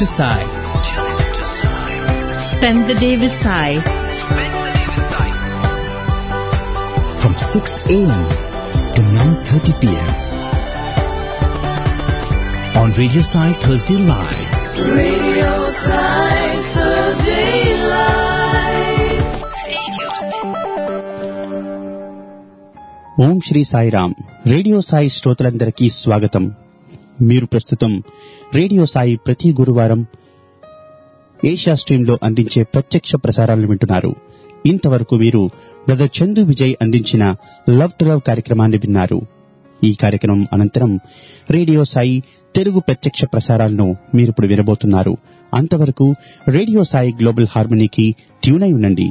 into Sai. Spend the day with Sai. From 6 a.m. to 9.30 p.m. On Radio Sai Thursday Live. Radio Side Thursday Live. Om Shri Sairam radio Sai శ్రోతలందరికీ స్వాగతం మీరు ప్రస్తుతం radio Sai ప్రతి గురువారం Asia స్ట్రీమ్లో అందించే ప్రత్యక్ష ప్రసారాలను వింటున్నారు ఇంతవరకు మీరు బ్రదర్ చందు విజయ్ అందించిన లవ్ టు లవ్ కార్యక్రమాన్ని విన్నారు ఈ కార్యక్రమం అనంతరం రేడియో సాయి తెలుగు ప్రత్యక్ష ప్రసారాలను మీరిప్పుడు వినబోతున్నారు అంతవరకు రేడియో సాయి గ్లోబల్ హార్మనీకి ట్యూన్ అయి ఉండండి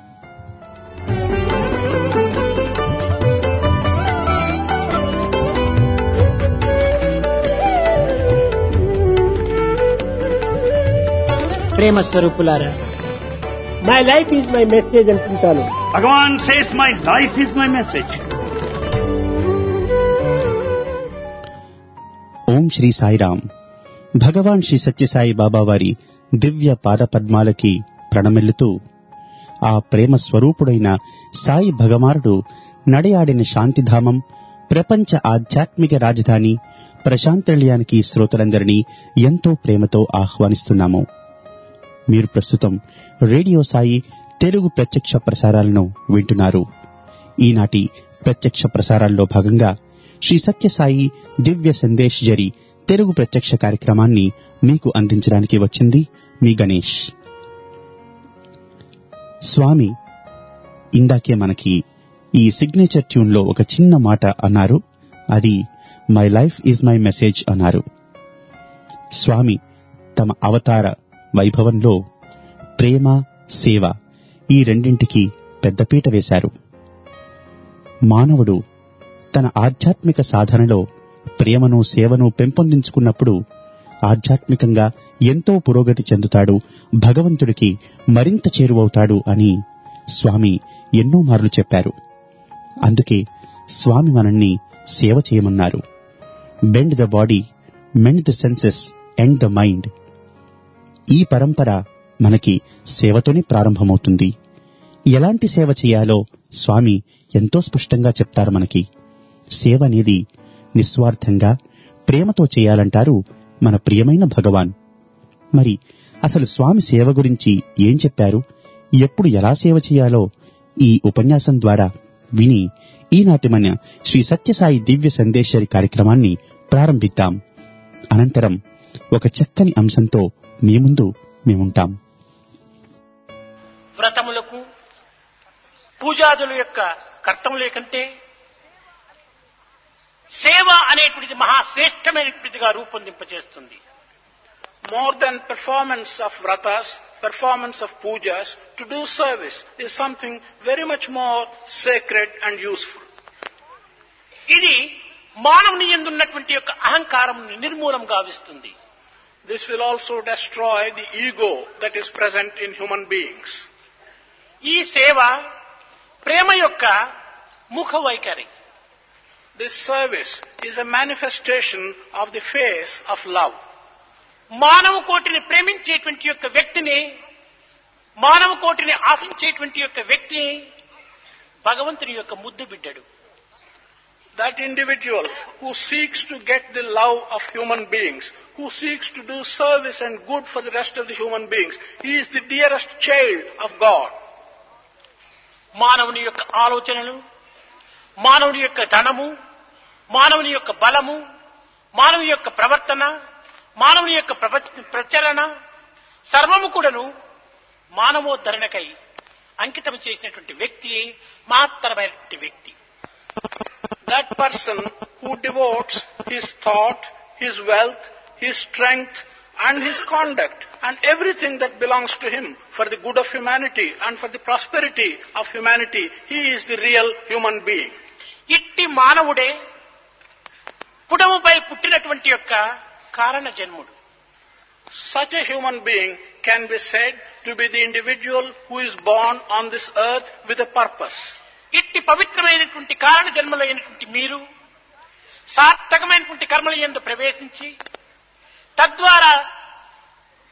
ప్రేమ స్వరూపులారా my life is my message అంటుంటాను Bhagavan says, My life is my message. Om Shri Sairam Bhagavan Shri Sathyasai Baba వారి దివ్య పాద పద్మాలకి ప్రణమిల్లుతూ ఆ ప్రేమ స్వరూపుడైన సాయి భగవానుడు నడయాడిన శాంతిధామం ప్రపంచ ఆధ్యాత్మిక రాజధాని ప్రశాంతనిలయానికి శ్రోతలందరినీ ఎంతో ప్రేమతో ఆహ్వానిస్తున్నాము మీరు ప్రస్తుతం రేడియో సాయి తెలుగు ప్రత్యక్ష ప్రసారాలను వింటున్నారు ఈనాటి ప్రత్యక్ష ప్రసారాల్లో భాగంగా శ్రీ సత్యసాయి దివ్య సందేశ్ జరి తెలుగు ప్రత్యక్ష కార్యక్రమాన్ని మీకు అందించడానికి వచ్చింది మీ గణేష్ స్వామి ఇందాకే మనకి ఈ సిగ్నేచర్ ట్యూన్ లో ఒక చిన్న మాట అన్నారు అది my life is my message అన్నారు స్వామి తమ అవతార వైభవంలో ప్రేమ సేవ ఈ రెండింటికి పెద్దపీట వేశారు మానవుడు తన ఆధ్యాత్మిక సాధనలో ప్రేమను సేవను పెంపొందించుకున్నప్పుడు ఆధ్యాత్మికంగా ఎంతో పురోగతి చెందుతాడు భగవంతుడికి మరింత చేరువవుతాడు అని స్వామి ఎన్నో మార్లు చెప్పారు అందుకే స్వామి మనల్ని సేవ చేయమన్నారు bend the body mend the senses end the mind ఈ పరంపర మనకి సేవతోనే ప్రారంభమవుతుంది ఎలాంటి సేవ చేయాలో స్వామి ఎంతో స్పష్టంగా చెప్తారు మనకి సేవ అనేది నిస్వార్థంగా ప్రేమతో చేయాలంటారు మన ప్రియమైన భగవాన్ మరి అసలు స్వామి సేవ గురించి ఏం చెప్పారు ఎప్పుడు ఎలా సేవ చేయాలో ఈ ఉపన్యాసం ద్వారా విని ఈనాటి మన శ్రీ సత్యసాయి దివ్య సందేశరి కార్యక్రమాన్ని ప్రారంభిద్దాం అనంతరం ఒక చక్కని అంశంతో మీ ముందు మేముంటాం వ్రతములకు పూజాదుల యొక్క కర్తముల కంటే సేవ అనేటువంటిది మహాశ్రేష్టమైనటువంటిదిగా రూపొందింపచేస్తుంది more than performance of vratas, performance of pujas, to do service is something very much more sacred and useful. ఇది మానవుని ఎందున్నటువంటి యొక్క అహంకారం నిర్మూలం గావిస్తుంది This will also destroy the ego that is present in human beings. ఈ సేవ ప్రేమ యొక్క ముఖ వైఖరి This service is a manifestation of the face of love. మానవ కోటిని ప్రేమించేటువంటి యొక్క వ్యక్తిని మానవ కోటిని ఆశించేటువంటి యొక్క వ్యక్తి భగవంతుని యొక్క ముద్దు బిడ్డడు That individual who seeks to get the love of human beings, who seeks to do service and good for the rest of the human beings, he is the dearest child of God. మానవుని యొక్క ఆలోచనలు మానవుని యొక్క ధనము మానవుని యొక్క బలము మానవుని యొక్క ప్రవర్తన మానవుని యొక్క ప్రప- ప్రచరణ సర్వము కూడాను మానవోద్ధరణకై అంకితం చేసినటువంటి వ్యక్తి మహత్తరమైనటువంటి వ్యక్తి That person who devotes his thought, his wealth, his strength, and his conduct, and everything that belongs to him for the good of humanity and for the prosperity of humanity, he is the real human being. ఇట్టి మానవుడే పుటముపై పుట్టినటువంటి యొక్క కారణ జన్ముడు Such a human being can be said to be the individual who is born on this earth with a purpose. ఇట్టి పవిత్రమైనటువంటి కారణ జన్మలైనటువంటి మీరు సార్థకమైనటువంటి కర్మల యందు ప్రవేశించి తద్వారా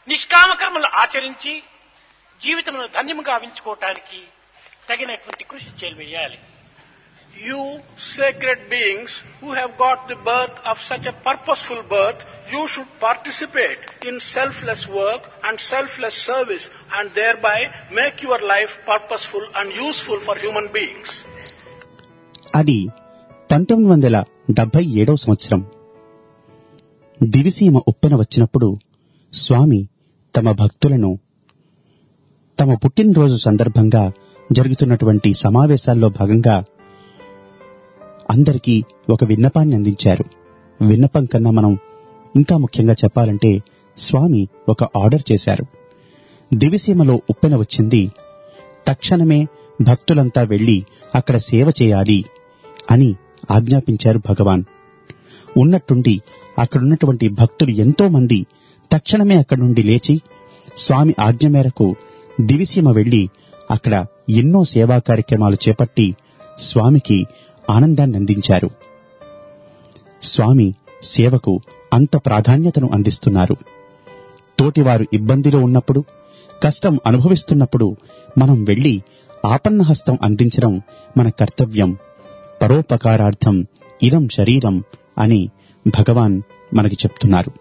నిష్కామ కర్మలు ఆచరించి జీవితమును ధన్యముగా గావించుకోవటానికి తగినటువంటి కృషి చేయాలి You sacred beings who have got the birth of such a purposeful birth, you should participate in selfless work and selfless service and thereby make your life purposeful and useful for human beings. అది పంతొమ్మిది వందల డెబ్బై ఏడవ సంవత్సరం దివిసీమ ఉప్పెన వచ్చినప్పుడు స్వామి తమ భక్తులను తమ పుట్టినరోజు సందర్భంగా జరుగుతున్నటువంటి సమావేశాల్లో భాగంగా అందరికీ ఒక విన్నపాన్ని అందించారు విన్నపం కన్నా మనం ఇంకా ముఖ్యంగా చెప్పాలంటే స్వామి ఒక ఆర్డర్ చేశారు దివిసీమలో ఉప్పెన వచ్చింది తక్షణమే భక్తులంతా వెళ్లి అక్కడ సేవ చేయాలి అని ఆజ్ఞాపించారు భగవాన్ ఉన్నట్టుండి అక్కడున్నటువంటి భక్తులు ఎంతో మంది తక్షణమే అక్కడి నుండి లేచి స్వామి ఆజ్ఞ మేరకు దివిసీమ వెళ్లి అక్కడ ఎన్నో సేవా కార్యక్రమాలు చేపట్టి స్వామికి ఆనందాన్ని అందించారు స్వామి సేవకు అంత ప్రాధాన్యతను అందిస్తున్నారు తోటివారు ఇబ్బందిలో ఉన్నప్పుడు కష్టం అనుభవిస్తున్నప్పుడు మనం వెళ్లి ఆపన్నహస్తం అందించడం మన కర్తవ్యం పరోపకారార్థం ఇదం శరీరం అని భగవాన్ మనకి చెప్తున్నారు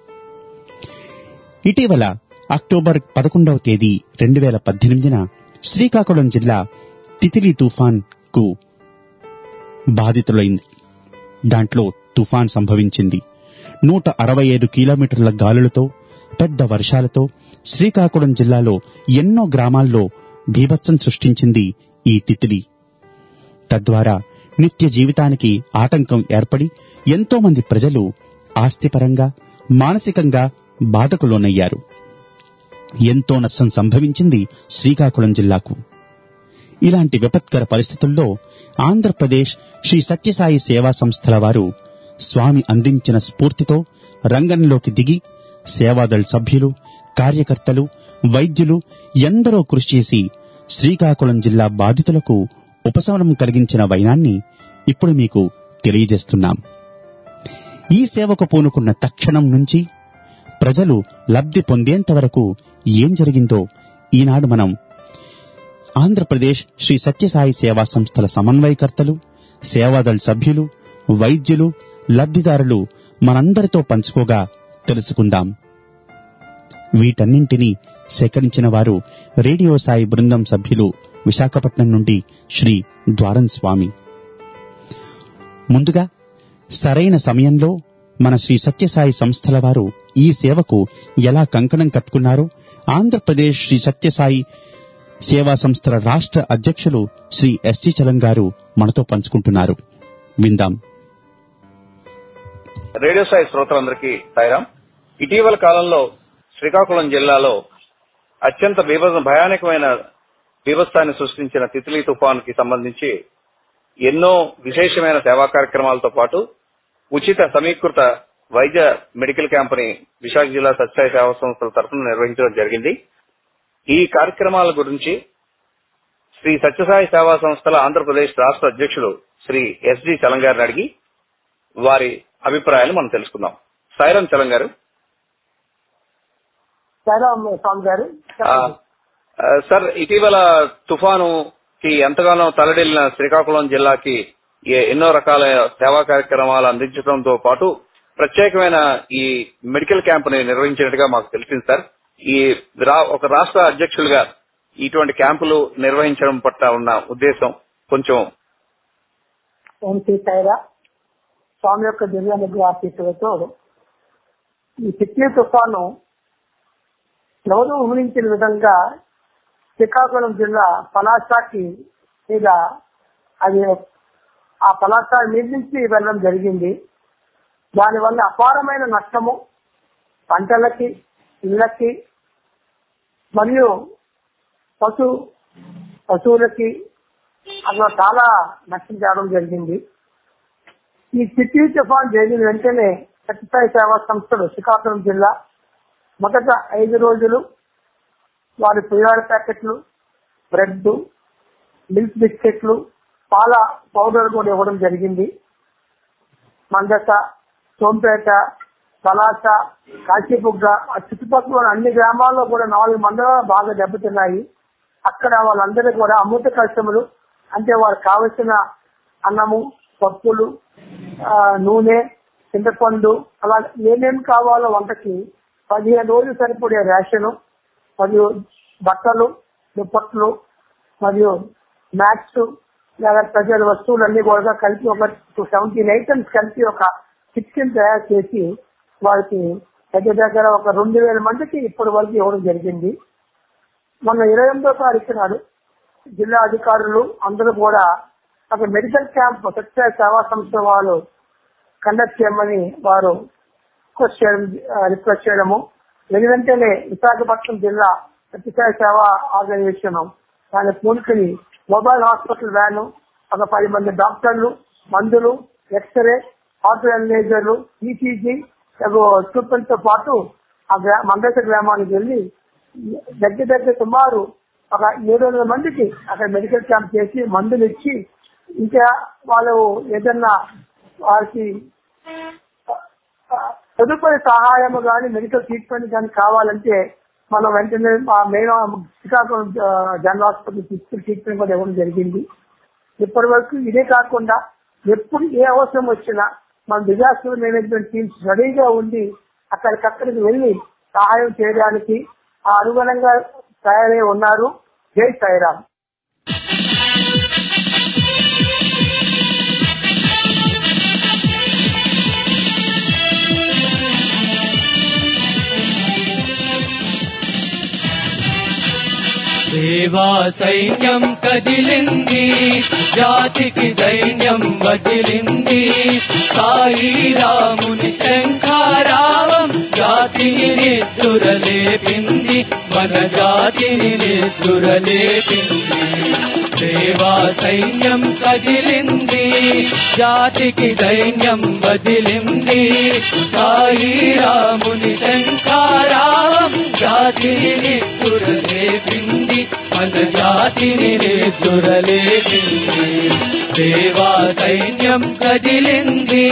ఇటీవల అక్టోబర్ పదకొండవ తేదీ రెండు వేల పద్దెనిమిదిన శ్రీకాకుళం జిల్లా తితిలి తుఫాన్ కు బాధితులైంది దాంట్లో తుఫాన్ సంభవించింది నూట అరవై ఐదు కిలోమీటర్ల గాలులతో పెద్ద వర్షాలతో శ్రీకాకుళం జిల్లాలో ఎన్నో గ్రామాల్లో బీభత్సం సృష్టించింది ఈ తితిలి తద్వారా నిత్య జీవితానికి ఆటంకం ఏర్పడి ఎంతో మంది ప్రజలు ఆస్తిపరంగా మానసికంగా బాధకు లోనయ్యారు ఎంతో నష్టం సంభవించింది శ్రీకాకుళం జిల్లాకు ఇలాంటి విపత్కర పరిస్థితుల్లో ఆంధ్రప్రదేశ్ శ్రీ సత్యసాయి సేవా సంస్థల వారు స్వామి అందించిన స్ఫూర్తితో రంగంలోకి దిగి సేవాదళ్ సభ్యులు కార్యకర్తలు వైద్యులు ఎందరో కృషి చేసి శ్రీకాకుళం జిల్లా బాధితులకు ఉపశమనం కలిగించిన వైనాన్ని ఇప్పుడు మీకు తెలియజేస్తున్నాం ఈ సేవకు పూనుకున్న తక్షణం నుంచి ప్రజలు లబ్ధి పొందేంత వరకు ఏం జరిగిందో ఈనాడు మనం ఆంధ్రప్రదేశ్ శ్రీ సత్యసాయి సేవా సంస్థల సమన్వయకర్తలు సేవాదళ్ సభ్యులు వైద్యులు లబ్ధిదారులు మనందరితో పంచుకోగా తెలుసుకుందాం వీటన్నింటినీ సేకరించిన వారు రేడియో సాయి బృందం సభ్యులు విశాఖపట్నం నుండి శ్రీ ద్వారం స్వామి ముందుగా సరైన సమయంలో మన శ్రీ సత్యసాయి సంస్థల వారు ఈ సేవకు ఎలా కంకణం కట్టుకున్నారో ఆంధ్రప్రదేశ్ శ్రీ సత్యసాయి సేవా సంస్థల రాష్ట్ర అధ్యక్షులు శ్రీ ఎస్టీ చలం గారు మనతో పంచుకుంటున్నారు విందాం రేడియో సాయి శ్రోతలందరికీ సాయిరాం ఇటీవల కాలంలో శ్రీకాకుళం జిల్లాలో అత్యంత బీభత్స భయానకమైన బీభత్సాన్ని సృష్టించిన తిత్లీ తుఫాన్ కి సంబంధించి ఎన్నో విశేషమైన సేవా కార్యక్రమాలతో పాటు ఉచిత సమీకృత వైద్య మెడికల్ క్యాంపుని విశాఖ జిల్లా సత్యసాయి సేవా సంస్థల తరఫున నిర్వహించడం జరిగింది ఈ కార్యక్రమాల గురించి శ్రీ సత్యసాయి సేవా సంస్థల ఆంధ్రప్రదేశ్ రాష్ట్ర అధ్యక్షుడు శ్రీ ఎస్డి చలం గారిని అడిగి వారి అభిప్రాయాలు మనం తెలుసుకుందాం సాయిరాం చలం గారు సాయిరామ్ స్వామి గారు ఆ, ఆ, సార్ ఇటీవల తుఫాను కి ఎంతగానో తలడిల్లిన శ్రీకాకుళం జిల్లాకి ఏ- ఎన్నో రకాల సేవా కార్యక్రమాలు అందించడంతో పాటు ప్రత్యేకమైన ఈ మెడికల్ క్యాంప్ ని నిర్వహించినట్టుగా మాకు తెలిసింది సార్ ఈ రా- ఒక రాష్ట్ర అధ్యక్షులుగా ఇటువంటి క్యాంపులు నిర్వహించడం పట్ల ఉన్న ఉద్దేశం కొంచెం ఓం శ్రీ సాయిరా స్వామి యొక్క దివ్య అనుగ్రహాశీస్సులతో ఈ సిక్లీ తుఫాను ఎవరు ఊహించిన విధంగా శ్రీకాకుళం జిల్లా పలాసాకి మీద అది ఆ పలాసా మీద నుంచి వెళ్ళడం జరిగింది దానివల్ల అపారమైన నష్టము పంటలకి ఇళ్లకి మరియు పశు పశువులకి అట్లా చాలా నష్టం చేయడం జరిగింది ఈ సిటీ తుఫాన్ జరిగిన వెంటనే సత్యసాయి సేవా సంస్థలు శ్రీకాకుళం జిల్లా మొదట ఐదు రోజులు వారి పులిహార ప్యాకెట్లు బ్రెడ్ మిల్క్ బిస్కెట్లు పాల పౌడర్ కూడా ఇవ్వడం జరిగింది మందస సోంపేట పలాస కాశీబుగ్గ ఆ చుట్టుపక్కల ఉన్న అన్ని గ్రామాల్లో కూడా నాలుగు మండలాలు బాగా దెబ్బతిన్నాయి అక్కడ వాళ్ళందరూ కూడా అమృత కష్టములు అంటే వారికి కావలసిన అన్నము పప్పులు ఆ, నూనె చింతపండు అలా ఏమేమి కావాలో వంటకి పదిహేను రోజులు సరిపడే రేషను మరియు బట్టలు దుప్పట్లు మరియు మ్యాట్స్ లేదా ప్రజల వస్తువులన్నీ కూడా కలిపి ఒక సెవెంటీన్ ఐటమ్స్ కలిపి ఒక కిచెన్ తయారు చేసి వారికి దగ్గర దగ్గర ఒక రెండు వేల మందికి ఇప్పటి వరకు ఇవ్వడం జరిగింది మొన్న ఇరవై ఎనిమిదో తారీఖు నాడు జిల్లా అధికారులు అందరూ కూడా ఒక మెడికల్ క్యాంప్ సత్య సేవా సంస్థ వాళ్ళు కండక్ట్ చేయమని వారు రిక్వెస్ట్ చేయడం రిక్వెస్ట్ చేయడము వెనువెంటనే విశాఖపట్నం జిల్లా సత్యసాయి సేవా ఆర్గనైజేషన్ దాని పూనుకుని మొబైల్ హాస్పిటల్ వ్యాన్ ఒక పది మంది డాక్టర్లు మందులు ఎక్స్రే ఆటో ఎనలైజర్లు ఈసీజీ ట్రీట్మెంట్ తో పాటు ఆ గ్రా మందస గ్రామానికి వెళ్లి దగ్గర దగ్గర సుమారు ఒక ఏడు వందల మందికి అక్కడ మెడికల్ క్యాంప్ చేసి మందులు ఇచ్చి ఇంకా వాళ్ళు ఏదన్నా వారికి ఆ, తదుపరి సహాయం కానీ మెడికల్ ట్రీట్మెంట్ కానీ కావాలంటే మనం వెంటనే మా మెయిన్ శ్రీకాకుళం ఆ, జనరల్ హాస్పిటల్ తీసుకుని ట్రీట్మెంట్ కూడా ఇవ్వడం జరిగింది ఇప్పటి వరకు ఇదే కాకుండా ఎప్పుడు ఏ అవసరం వచ్చినా మన డిజాస్టర్ మేనేజ్మెంట్ టీమ్స్ రెడీగా ఉండి అక్కడికక్కడికి వెళ్లి సహాయం చేయడానికి ఆ అనుగుణంగా తయారై ఉన్నారు జై సాయిరామ్ సేవా సైన్యం కదిలింది జాతికి దైన్యం వదిలింది సాయి రాముని శంఖారావం జాతిని నిద్దురలేపింది మన జాతిని నిద్దురలేపింది సేవా సైన్యం కదిలింది జాతికి దైన్యం వదిలింది సాయి రాముని శంఖారావం జాతిని నిద్దురలేపింది మన జాతిని నిద్దురలేపింది సేవా సైన్యం కదిలింది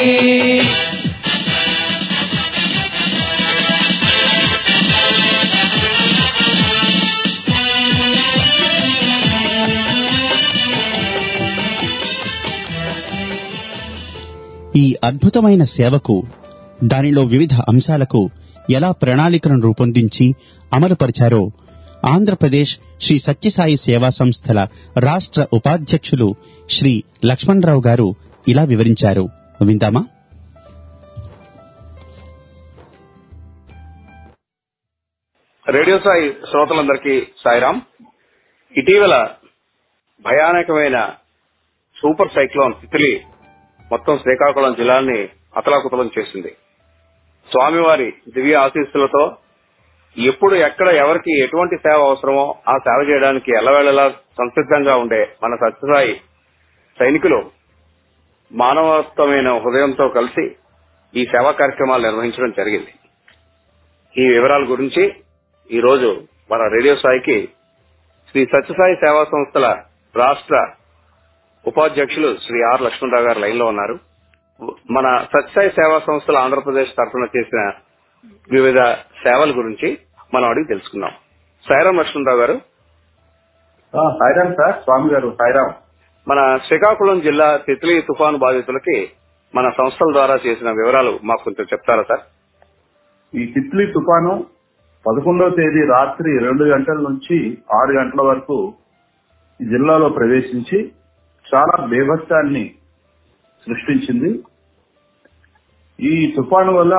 ఈ అద్భుతమైన సేవకు దానిలో వివిధ అంశాలకు ఎలా ప్రణాళికను రూపొందించి అమలుపరిచారో ఆంధ్రప్రదేశ్ శ్రీ సత్యసాయి సేవా సంస్థల రాష్ట్ర ఉపాధ్యక్షులు శ్రీ లక్ష్మణరావు గారు ఇలా వివరించారు విందామా రేడియో సాయి శ్రోతలందరికీ సాయిరాం ఇటీవల భయానకమైన సూపర్ సైక్లోన్ తిత్లీ మొత్తం శ్రీకాకుళం జిల్లాని అతలాకుతలం చేసింది స్వామివారి దివ్య ఆశీస్సులతో ఎప్పుడు ఎక్కడ ఎవరికి ఎటువంటి సేవ అవసరమో ఆ సేవ చేయడానికి ఎల్లవేళలా సంసిద్ధంగా ఉండే మన సత్యసాయి సైనికులు మానవత్వమైన హృదయంతో కలిసి ఈ సేవా కార్యక్రమాలు నిర్వహించడం జరిగింది ఈ వివరాల గురించి ఈ రోజు మన రేడియో సాయికి శ్రీ సత్యసాయి సేవా సంస్థల రాష్ట్ర ఉపాధ్యక్షులు శ్రీ ఆర్ లక్ష్మణరావు గారు లైన్ లో ఉన్నారు మన సత్యసాయి సేవా సంస్థల ఆంధ్రప్రదేశ్ తరఫున చేసిన వివిధ సేవల గురించి మనం అడిగి తెలుసుకుందాం సాయిరాం లక్ష్మణరావు గారు సాయిరామ్ సార్ స్వామి గారు సాయిరామ్ మన శ్రీకాకుళం జిల్లా తిత్లీ తుఫాను బాధితులకి మన సంస్థల ద్వారా చేసిన వివరాలు మాకు కొంచెం చెప్తారా సార్ ఈ తిత్లీ తుఫాను పదకొండవ తేదీ రాత్రి రెండు గంటల నుంచి ఆరు గంటల వరకు ఈ జిల్లాలో ప్రవేశించి చాలా బేభత్సాన్ని సృష్టించింది ఈ తుఫాను వల్ల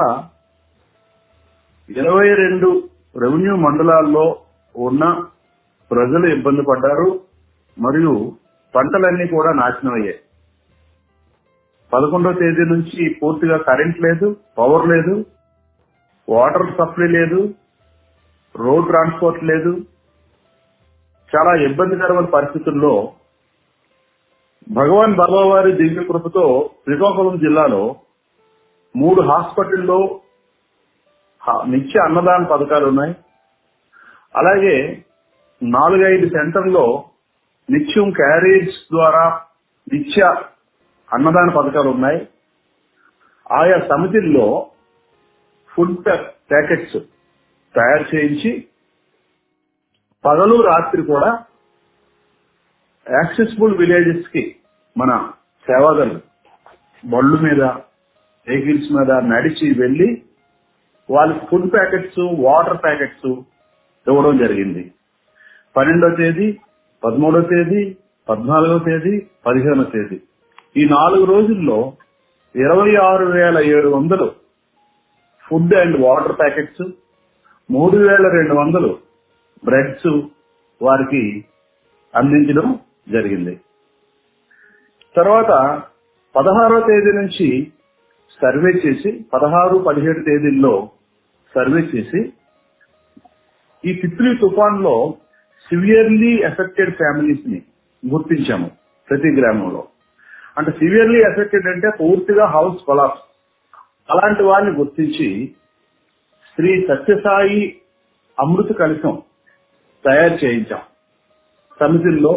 ఇరవై రెండు రెవెన్యూ మండలాల్లో ఉన్న ప్రజలు ఇబ్బంది పడ్డారు మరియు పంటలన్నీ కూడా నాశనం అయ్యాయి పదకొండవ తేదీ నుంచి పూర్తిగా కరెంట్ లేదు పవర్ లేదు వాటర్ సప్లై లేదు రోడ్ ట్రాన్స్పోర్ట్ లేదు చాలా ఇబ్బందికరమైన పరిస్థితుల్లో భగవాన్ బాబా వారి దివ్య కృపతో శ్రీకాకుళం జిల్లాలో మూడు హాస్పిటల్లో హ- నిత్య అన్నదాన పథకాలు ఉన్నాయి అలాగే నాలుగైదు సెంటర్లో నిత్యం క్యారేజ్ ద్వారా నిత్య అన్నదాన పథకాలు ఉన్నాయి ఆయా సమితిల్లో ఫుడ్ ప్యాకెట్స్ తయారు చేయించి పగలు రాత్రి కూడా యాక్సెసిబుల్ విలేజెస్ కి మన సేవాదలు బళ్ళు మీద వెహికల్స్ మీద నడిచి వెళ్లి వాళ్ళకి ఫుడ్ ప్యాకెట్స్ వాటర్ ప్యాకెట్స్ ఇవ్వడం జరిగింది పన్నెండో తేదీ పదమూడో తేదీ పద్నాలుగో తేదీ పదిహేనో తేదీ ఈ నాలుగు రోజుల్లో ఇరవై ఆరు వేల ఏడు వందలు ఫుడ్ అండ్ వాటర్ ప్యాకెట్స్ మూడు వేల రెండు వందలు బ్రెడ్స్ వారికి అందించడం జరిగింది తర్వాత పదహారో తేదీ నుంచి సర్వే చేసి పదహారు పదిహేడు తేదీల్లో సర్వే చేసి ఈ తిత్లీ తుఫాన్ లో సివియర్లీ ఎఫెక్టెడ్ ఫ్యామిలీస్ ని గుర్తించాము ప్రతి గ్రామంలో అంటే సివియర్లీ ఎఫెక్టెడ్ అంటే పూర్తిగా హౌస్ కొలాప్స్ అలాంటి వారిని గుర్తించి శ్రీ సత్యసాయి అమృత కలశం తయారు చేయించాం సమితిల్లో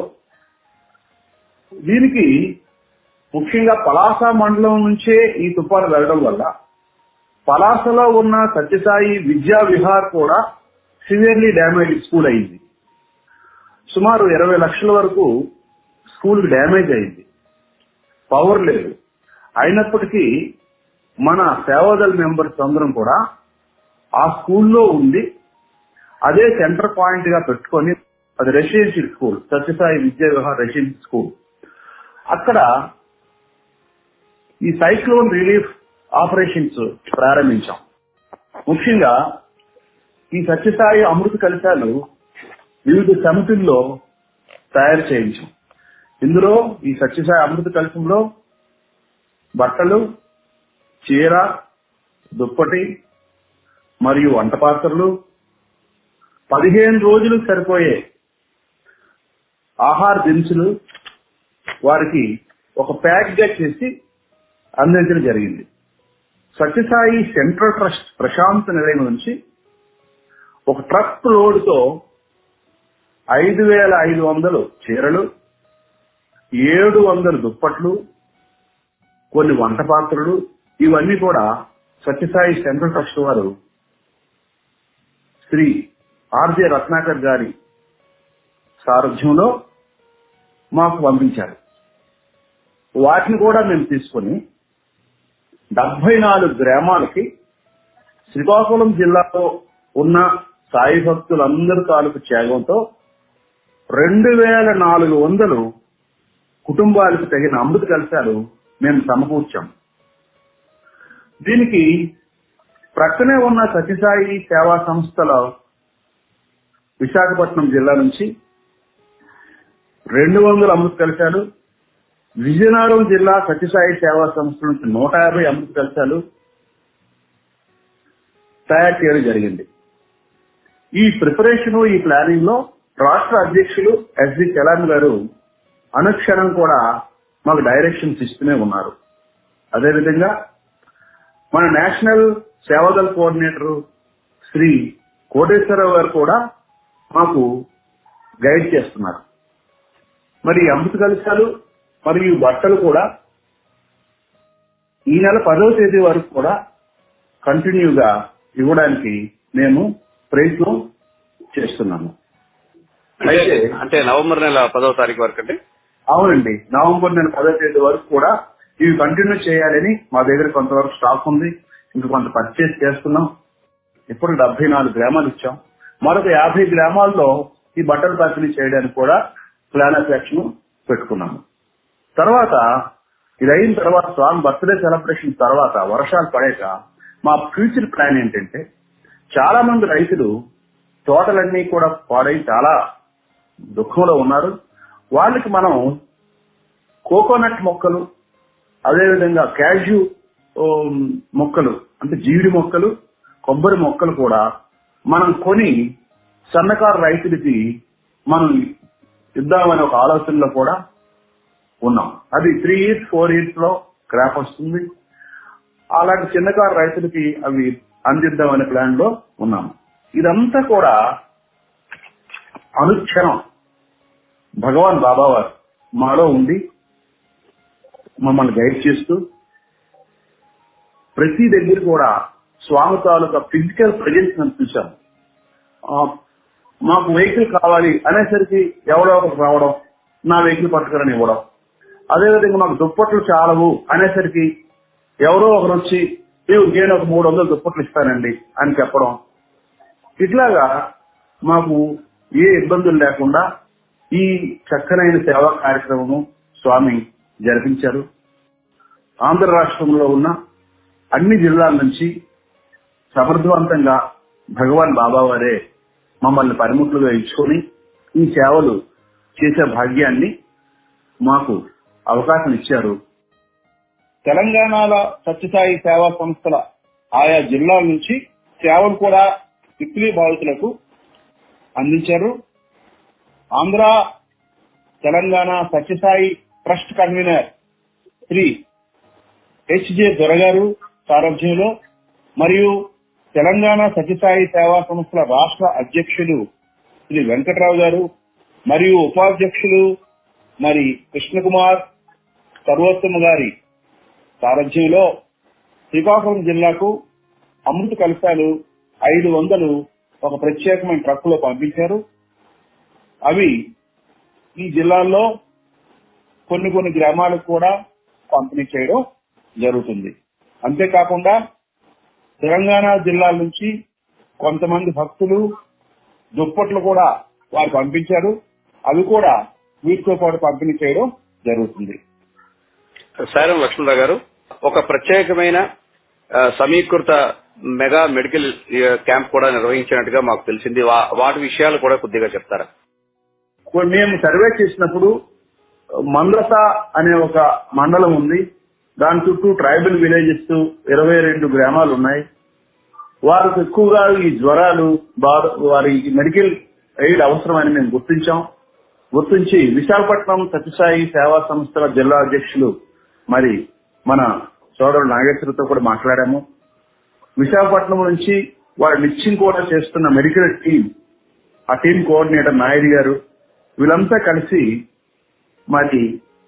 దీనికి ముఖ్యంగా పలాస మండలం నుంచే ఈ తుఫాను వెళ్ళడం వల్ల పలాసలో ఉన్న సత్యసాయి విద్యా విహార్ కూడా సివియర్లీ డ్యామేజ్ స్కూల్ అయింది సుమారు ఇరవై లక్షల వరకు స్కూల్ డ్యామేజ్ అయింది పవర్ లేదు అయినప్పటికీ మన సేవాదల్ మెంబర్స్ అందరం కూడా ఆ స్కూల్లో ఉండి అదే సెంటర్ పాయింట్ గా పెట్టుకొని అది రెసిడెన్షియల్ స్కూల్ సత్యసాయి విద్యా విహార్ రెసిడెన్షియల్ స్కూల్ అక్కడ ఈ సైక్లోన్ రిలీఫ్ ఆపరేషన్స్ ప్రారంభించాం ముఖ్యంగా ఈ సత్యసాయి అమృత కలశాలు వివిధ సమితుల్లో తయారు చేయించాం ఇందులో ఈ సత్యసాయి అమృత కలశంలో బట్టలు చీర దుప్పటి మరియు వంట పాత్రలు పదిహేను రోజులు సరిపోయే ఆహార దినుసులు వారికి ఒక ప్యాక్ గా చేసి అందించడం జరిగింది సత్యసాయి సెంట్రల్ ట్రస్ట్ ప్రశాంత్ నిలయం నుంచి ఒక ట్రక్ లోడ్ తో ఐదు వేల ఐదు వందలు చీరలు ఏడు వందల దుప్పట్లు కొన్ని వంట పాత్రలు ఇవన్నీ కూడా సత్యసాయి సెంట్రల్ ట్రస్ట్ వారు శ్రీ ఆర్జే రత్నాకర్ గారి సారథ్యంలో మాకు పంపించారు వాటిని కూడా మేము తీసుకుని డెబ్బై నాలుగు గ్రామాలకి శ్రీకాకుళం జిల్లాలో ఉన్న సాయి భక్తులందరి తాలూకు త్యాగంతో రెండు వేల నాలుగు వందలు కుటుంబాలకు తగిన అమృత కలశాలు మేము సమకూర్చాం దీనికి ప్రక్కనే ఉన్న సత్యసాయి సేవా సంస్థల విశాఖపట్నం జిల్లా నుంచి రెండు వందల అమృత కలశాలు విజయనగరం జిల్లా సత్యసాయి సేవా సంస్థ నుంచి నూట యాభై అమృత కలశాలు తయారు చేయడం జరిగింది ఈ ప్రిపరేషన్ ఈ ప్లానింగ్ లో రాష్ట్ర అధ్యక్షులు ఎస్డి చలాన్ గారు అనుక్షణం కూడా మాకు డైరెక్షన్స్ ఇస్తూనే ఉన్నారు అదేవిధంగా మన నేషనల్ సేవాదల్ కోఆర్డినేటర్ శ్రీ కోటేశ్వరరావు గారు కూడా మాకు గైడ్ చేస్తున్నారు మరి ఈ అమృత కలశాలు మరియు ఈ బట్టలు కూడా ఈ నెల పదవ తేదీ వరకు కూడా కంటిన్యూగా ఇవ్వడానికి మేము ప్రయత్నం చేస్తున్నాము అయితే అంటే నవంబర్ నెల పదవ తారీఖు వరకు అండి అవునండి నవంబర్ నెల పదవ తేదీ వరకు కూడా ఇవి కంటిన్యూ చేయాలని మా దగ్గర కొంతవరకు స్టాక్ ఉంది ఇంకా కొంత పర్చేస్ చేస్తున్నాం ఇప్పుడు డెబ్బై నాలుగు గ్రామాలు ఇచ్చాం మరొక యాభై గ్రామాల్లో ఈ బట్టలు పంపిణీ చేయడానికి కూడా ప్లాన్ ఆఫ్ యాక్షన్ పెట్టుకున్నాము తర్వాత ఇది అయిన తర్వాత స్వామి బర్త్డే సెలబ్రేషన్ తర్వాత వర్షాలు పడాక మా ఫ్యూచర్ ప్లాన్ ఏంటంటే చాలా మంది రైతులు తోటలన్నీ కూడా పాడై చాలా దుఃఖంలో ఉన్నారు వాళ్ళకి మనం కోకోనట్ మొక్కలు అదేవిధంగా క్యాష్యూ ఉమ్, మొక్కలు అంటే జీవిడి మొక్కలు కొబ్బరి మొక్కలు కూడా మనం కొని సన్నకారు రైతులకి మనం ఇద్దామనే ఒక ఆలోచనలో కూడా ఉన్నాం అది త్రీ ఇయర్స్ ఫోర్ ఇయర్స్ లో క్రాప్ వస్తుంది అలాంటి చిన్నకారు రైతులకి అవి అందిద్దామనే ప్లాన్ లో ఉన్నాం ఇదంతా కూడా అనుక్షణం భగవాన్ బాబావారు మాలో ఉండి మమ్మల్ని గైడ్ చేస్తూ ప్రతి దగ్గర కూడా స్వామి తాలూకా ఫిజికల్ ప్రజెన్స్ మనం చూసాం ఆ, మాకు వెహికల్ కావాలి అనేసరికి ఎవడో ఒకరు రావడం నా వెహికల్ పట్టుకురని ఇవ్వడం అదేవిధంగా మాకు దుప్పట్లు చాలవు అనేసరికి ఎవరో ఒకరు వచ్చి "ఇదిగో నేను ఒక మూడు వందలు దుప్పట్లు ఇస్తానండి అని చెప్పడం ఇట్లాగా మాకు ఏ ఇబ్బందులు లేకుండా ఈ చక్కనైన సేవా కార్యక్రమము స్వామి జరిపించారు ఆంధ్ర రాష్ట్రంలో ఉన్న అన్ని జిల్లాల నుంచి సమర్థవంతంగా భగవాన్ బాబా వారే మమ్మల్ని పరిముఖులుగా ఇచ్చుకొని ఈ సేవలు చేసే భాగ్యాన్ని మాకు అవకాశం ఇచ్చారు తెలంగాణలో సత్యసాయి సేవా సంస్థల ఆయా జిల్లాల నుంచి సేవలు కూడా తిప్పిలి బాధితులకు అందించారు Andhra Telangana Sathyasai trust convener Shri HJ దొరగారు సారథ్యంలో మరియు తెలంగాణ సత్యసాయి సేవా సంస్థల రాష్ట్ర అధ్యక్షులు శ్రీ వెంకట్రావు గారు మరియు ఉపాధ్యక్షులు మరి కృష్ణకుమార్ సర్వోత్తమ గారి సారథ్యంలో శ్రీకాకుళం జిల్లాకు అమృత కలశాలు ఐదు వందలు ఒక ప్రత్యేకమైన ట్రక్కులో పంపించారు అవి ఈ జిల్లాల్లో కొన్ని కొన్ని గ్రామాలకు కూడా పంపిణీ చేయడం జరుగుతుంది అంతేకాకుండా తెలంగాణ జిల్లాల నుంచి కొంతమంది భక్తులు దుప్పట్లు కూడా వారు పంపించారు అవి కూడా వీటితో పాటు పంపిణీ చేయడం జరుగుతుంది సారం లక్ష్మణరావు గారు ఒక ప్రత్యేకమైన ఆ, సమీకృత మెగా మెడికల్ ఆ, క్యాంప్ కూడా నిర్వహించినట్టుగా మాకు తెలిసింది వా- వాటి విషయాలు కూడా కొద్దిగా చెప్తారా కొ- మేము సర్వే చేసినప్పుడు మందస అనే ఒక మండలం ఉంది దాని చుట్టూ ట్రైబల్ విలేజెస్ ఇరవై రెండు గ్రామాలు ఉన్నాయి వారికి ఎక్కువగా ఈ జ్వరాలు బాధ- వారి మెడికల్ ఎయిడ్ అవసరమని మేము గుర్తించాం గుర్తించి విశాఖపట్నం సత్యసాయి సేవా సంస్థల జిల్లా అధ్యక్షులు మరి మన సోదరుడు నాగేశ్వరతో కూడా మాట్లాడాము విశాఖపట్నం నుంచి వారు నిత్యం కూడా చేస్తున్న మెడికల్ టీం ఆ టీం కోఆర్డినేటర్ నాయుడు గారు వీళ్ళంతా కలిసి మరి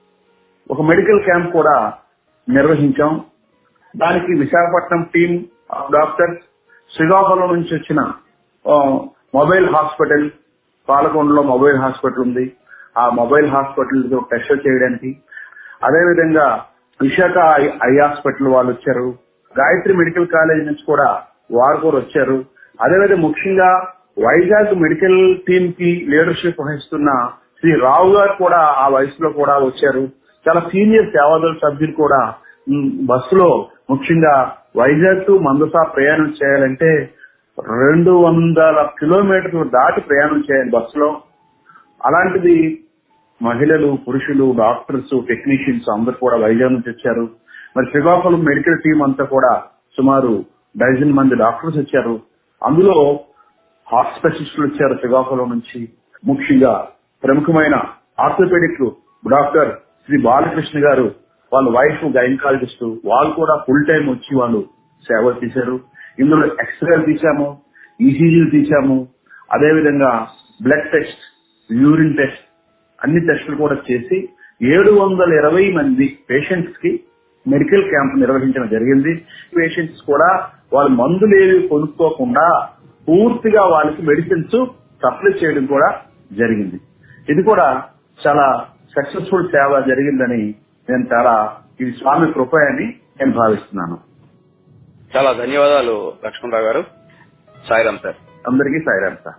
ఒక మెడికల్ క్యాంప్ కూడా నిర్వహించాం దానికి Visakhapatnam team of doctors Srikakulam నుంచి వచ్చిన ఆ, మొబైల్ హాస్పిటల్ పాలకొండలో మొబైల్ హాస్పిటల్ ఉంది ఆ మొబైల్ హాస్పిటల్ టెస్ట్ చేయడానికి అదేవిధంగా విశాఖ ఐ- ఐ హాస్పిటల్ వాళ్ళు వచ్చారు గాయత్రి మెడికల్ కాలేజ్ నుంచి కూడా వారు కూడా వచ్చారు అదేవిధంగా ముఖ్యంగా వైజాగ్ మెడికల్ టీమ్ కి లీడర్షిప్ వహిస్తున్న శ్రీ రావు గారు కూడా ఆ వయసులో కూడా వచ్చారు చాలా సీనియర్ సేవాదళ సభ్యులు కూడా ఉమ్, బస్సులో ముఖ్యంగా వైజాగ్ టు మందసా ప్రయాణం చేయాలంటే రెండు వందల కిలోమీటర్లు దాటి ప్రయాణం చేయాలి బస్సులో అలాంటిది మహిళలు పురుషులు డాక్టర్స్ టెక్నీషియన్స్ అందరు కూడా వైజాగ్ నుంచి వచ్చారు మరి శ్రీకాకుళం మెడికల్ టీం అంతా కూడా సుమారు డజన్ మంది డాక్టర్స్ వచ్చారు అందులో హార్ట్ స్పెషలిస్టులు వచ్చారు శ్రీకాకుళం నుంచి ముఖ్యంగా ప్రముఖమైన ఆర్థోపెడిక్ డాక్టర్ శ్రీ బాలకృష్ణ గారు వాళ్ళ వైఫ్ గైనకాలజిస్ట్ వాళ్ళు కూడా ఫుల్ టైం వచ్చి వాళ్ళు సేవలు తీశారు ఇందులో ఎక్స్రేలు తీశాము ఈసీజీలు తీశాము అదేవిధంగా బ్లడ్ టెస్ట్ యూరిన్ టెస్ట్ అన్ని టెస్టులు కూడా చేసి ఏడు వందల ఇరవై మంది పేషెంట్స్ కి మెడికల్ క్యాంప్ నిర్వహించడం జరిగింది పేషెంట్స్ కూడా వాళ్ళ మందులు ఏవి కొనుక్కోకుండా పూర్తిగా వాళ్ళకి మెడిసిన్స్ సప్లై చేయడం కూడా జరిగింది ఇది కూడా చాలా సక్సెస్ఫుల్ సేవ జరిగిందని నేను చాలా ఇది స్వామి కృప అని నేను భావిస్తున్నాను చాలా ధన్యవాదాలు లక్ష్మణరావు గారు సాయిరామ్ సార్ అందరికీ సాయిరాం సార్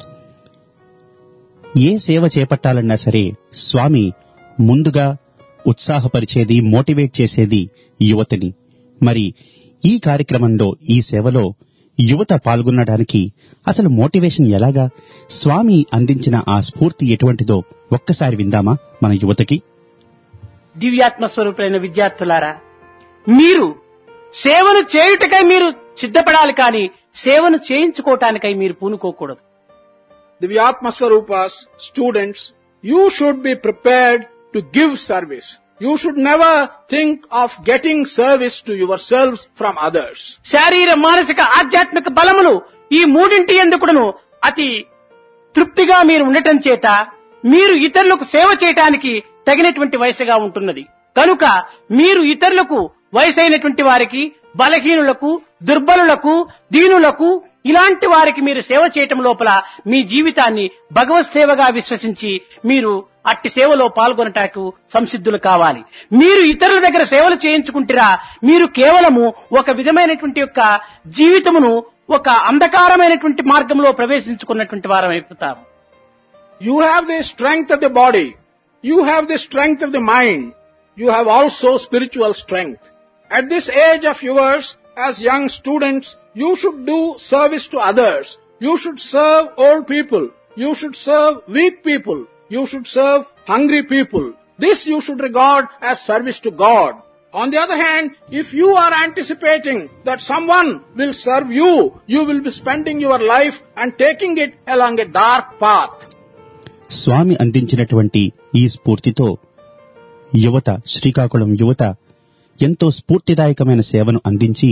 ఏ సేవ చేపట్టాలన్నా సరే స్వామి ముందుగా ఉత్సాహపరిచేది మోటివేట్ చేసేది యువతని మరి ఈ కార్యక్రమంలో ఈ సేవలో యువత పాల్గొనడానికి అసలు మోటివేషన్ ఎలాగా స్వామి అందించిన ఆ స్ఫూర్తి ఎటువంటిదో ఒక్కసారి విందామా మన యువతకి దివ్యాత్మ స్వరూపులైన విద్యార్థులారా మీరు సేవను చేయుటకై మీరు సిద్ధపడాలి కానీ సేవను చేయించుకోవటానికై మీరు పూనుకోకూడదు Divyatma Swarupas, students, you should be prepared to give service. You should never think of getting service to yourselves from others. శారీర మానసిక ఆధ్యాత్మిక బలములు ఈ మూడింటి ఎందుకును అతి తృప్తిగా మీరు ఉండటం చేత మీరు ఇతరులకు సేవ చేయటానికి తగినటువంటి వయసుగా ఉంటున్నది కనుక మీరు ఇతరులకు వయసైనటువంటి వారికి బలహీనులకు దుర్బలులకు దీనులకు ఇలాంటి వారికి మీరు సేవ చేయటం లోపల మీ జీవితాన్ని భగవత్ సేవగా విశ్వసించి మీరు అట్టి సేవలో పాల్గొనటానికి సంసిద్ధులు కావాలి మీరు ఇతరుల దగ్గర సేవలు చేయించుకుంటారా మీరు కేవలము ఒక విధమైనటువంటి యొక్క జీవితమును ఒక అంధకారమైనటువంటి మార్గంలో ప్రవేశించుకున్నటువంటి వారం అయిపోతారు You have the strength of the body. You have the strength of the mind. You have also spiritual strength. At this age of yours, as young students, you should do service to others. You should serve old people. You should serve weak people. You should serve hungry people. This you should regard as service to God. On the other hand, if you are anticipating that someone will serve you, you will be spending your life and taking it along a dark path. స్వామి అందించినటువంటి ఈ స్ఫూర్తితో యువత శ్రీకాకుళం యువత ఎంతో స్ఫూర్తిదాయకమైన సేవను అందించి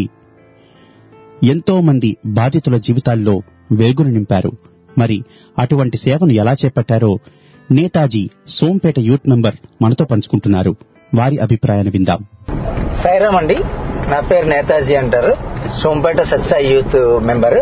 ఎంతో మంది బాధితుల జీవితాల్లో వెలుగును నింపారు మరి అటువంటి సేవను ఎలా చేపట్టారో నేతాజీ సోంపేట యూత్ మెంబర్ మనతో పంచుకుంటున్నారు వారి అభిప్రాయాన్ని విందాం సైరామ్ అండి నా పేరు నేతాజీ అంటారు సోంపేట సత్సాయి యూత్ మెంబర్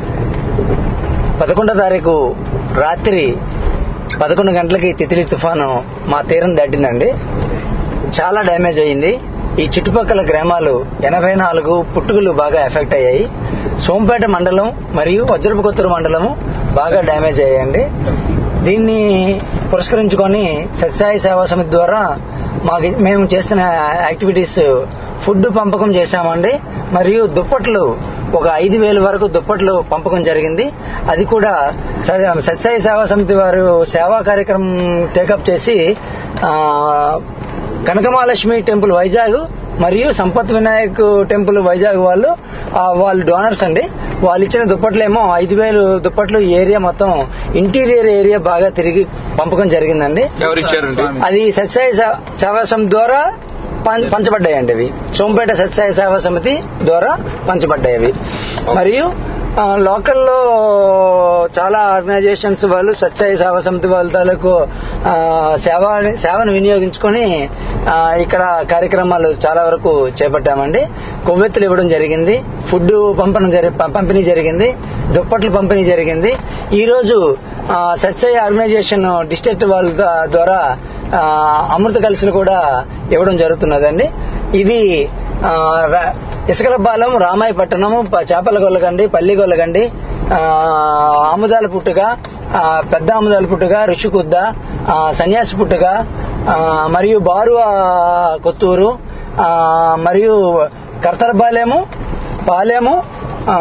పదకొండో తారీఖు రాత్రి పదకొండు గంటలకి తితిలి తుఫాను మా తీరం దాటిందండి చాలా డ్యామేజ్ అయింది ఈ చుట్టుపక్కల గ్రామాలు ఎనభై నాలుగు పుట్టుకలు బాగా ఎఫెక్ట్ అయ్యాయి సోంపేట మండలం మరియు వజ్రపు కొత్తూరు మండలము బాగా డ్యామేజ్ అయ్యాయండి దీన్ని పురస్కరించుకొని సత్సాయి సేవా సమితి ద్వారా మాకు మేము చేస్తున్న యాక్టివిటీస్ ఫుడ్ పంపకం చేశామండి మరియు దుప్పట్లు ఒక ఐదు వేల వరకు దుప్పట్లు పంపకం జరిగింది అది కూడా స- సత్సాయి సేవా సమితి వారు సేవా కార్యక్రమం టేకప్ చేసి ఆ, కనకమహాలక్ష్మి టెంపుల్ వైజాగ్ మరియు సంపత్ వినాయక్ టెంపుల్ వైజాగ్ వాళ్ళు ఆ, వాళ్ళు డోనర్స్ అండి వాళ్ళు ఇచ్చిన దుప్పట్లేమో ఐదు వేలు దుప్పట్లు ఈ ఏరియా మొత్తం ఇంటీరియర్ ఏరియా బాగా తిరిగి పంపకం జరిగిందండి ఎవరిచ్చారండి అది సత్సాయి సే- సేవా సమితి ద్వారా పం- పంచబడ్డాయండి అవి సోంపేట సత్సాయి సేవా సమితి ద్వారా పంచబడ్డాయి అవి మరియు ఆ, లోకల్లో చాలా ఆర్గనైజేషన్స్ వాళ్ళు సత్సాయి సేవా సమితి వాళ్ళ తాలూకు ఆ, సేవ సేవను వినియోగించుకొని ఆ, ఇక్కడ కార్యక్రమాలు చాలా వరకు చేపట్టామండి కొవ్వెత్తులు ఇవ్వడం జరిగింది ఫుడ్ పంపడం జరి ప- పంపిణీ జరిగింది దుప్పట్లు పంపిణీ జరిగింది ఈ రోజు ఆ, సత్సాయి ఆర్గనైజేషన్ డిస్ట్రిక్ట్ వాళ్ళ ద- ద్వారా ఆ, అమృత కలసులు కూడా ఇవ్వడం జరుగుతున్నదండి ఇవి ఆ, రా- ఇసుకలపాలెం రామాయపట్నము ప- చేపల గొల్లగండి పల్లి గొల్లగండి ఆ, ఆముదాల పుట్టుక ఆ, పెద్ద ఆముదాల పుట్టుక ఋషికుద్ద ఆ, సన్యాసి పుట్టుక ఆ, మరియు బారు ఆ, కొత్తూరు ఆ, మరియు కర్తలపాలెము పాలెము ఆ,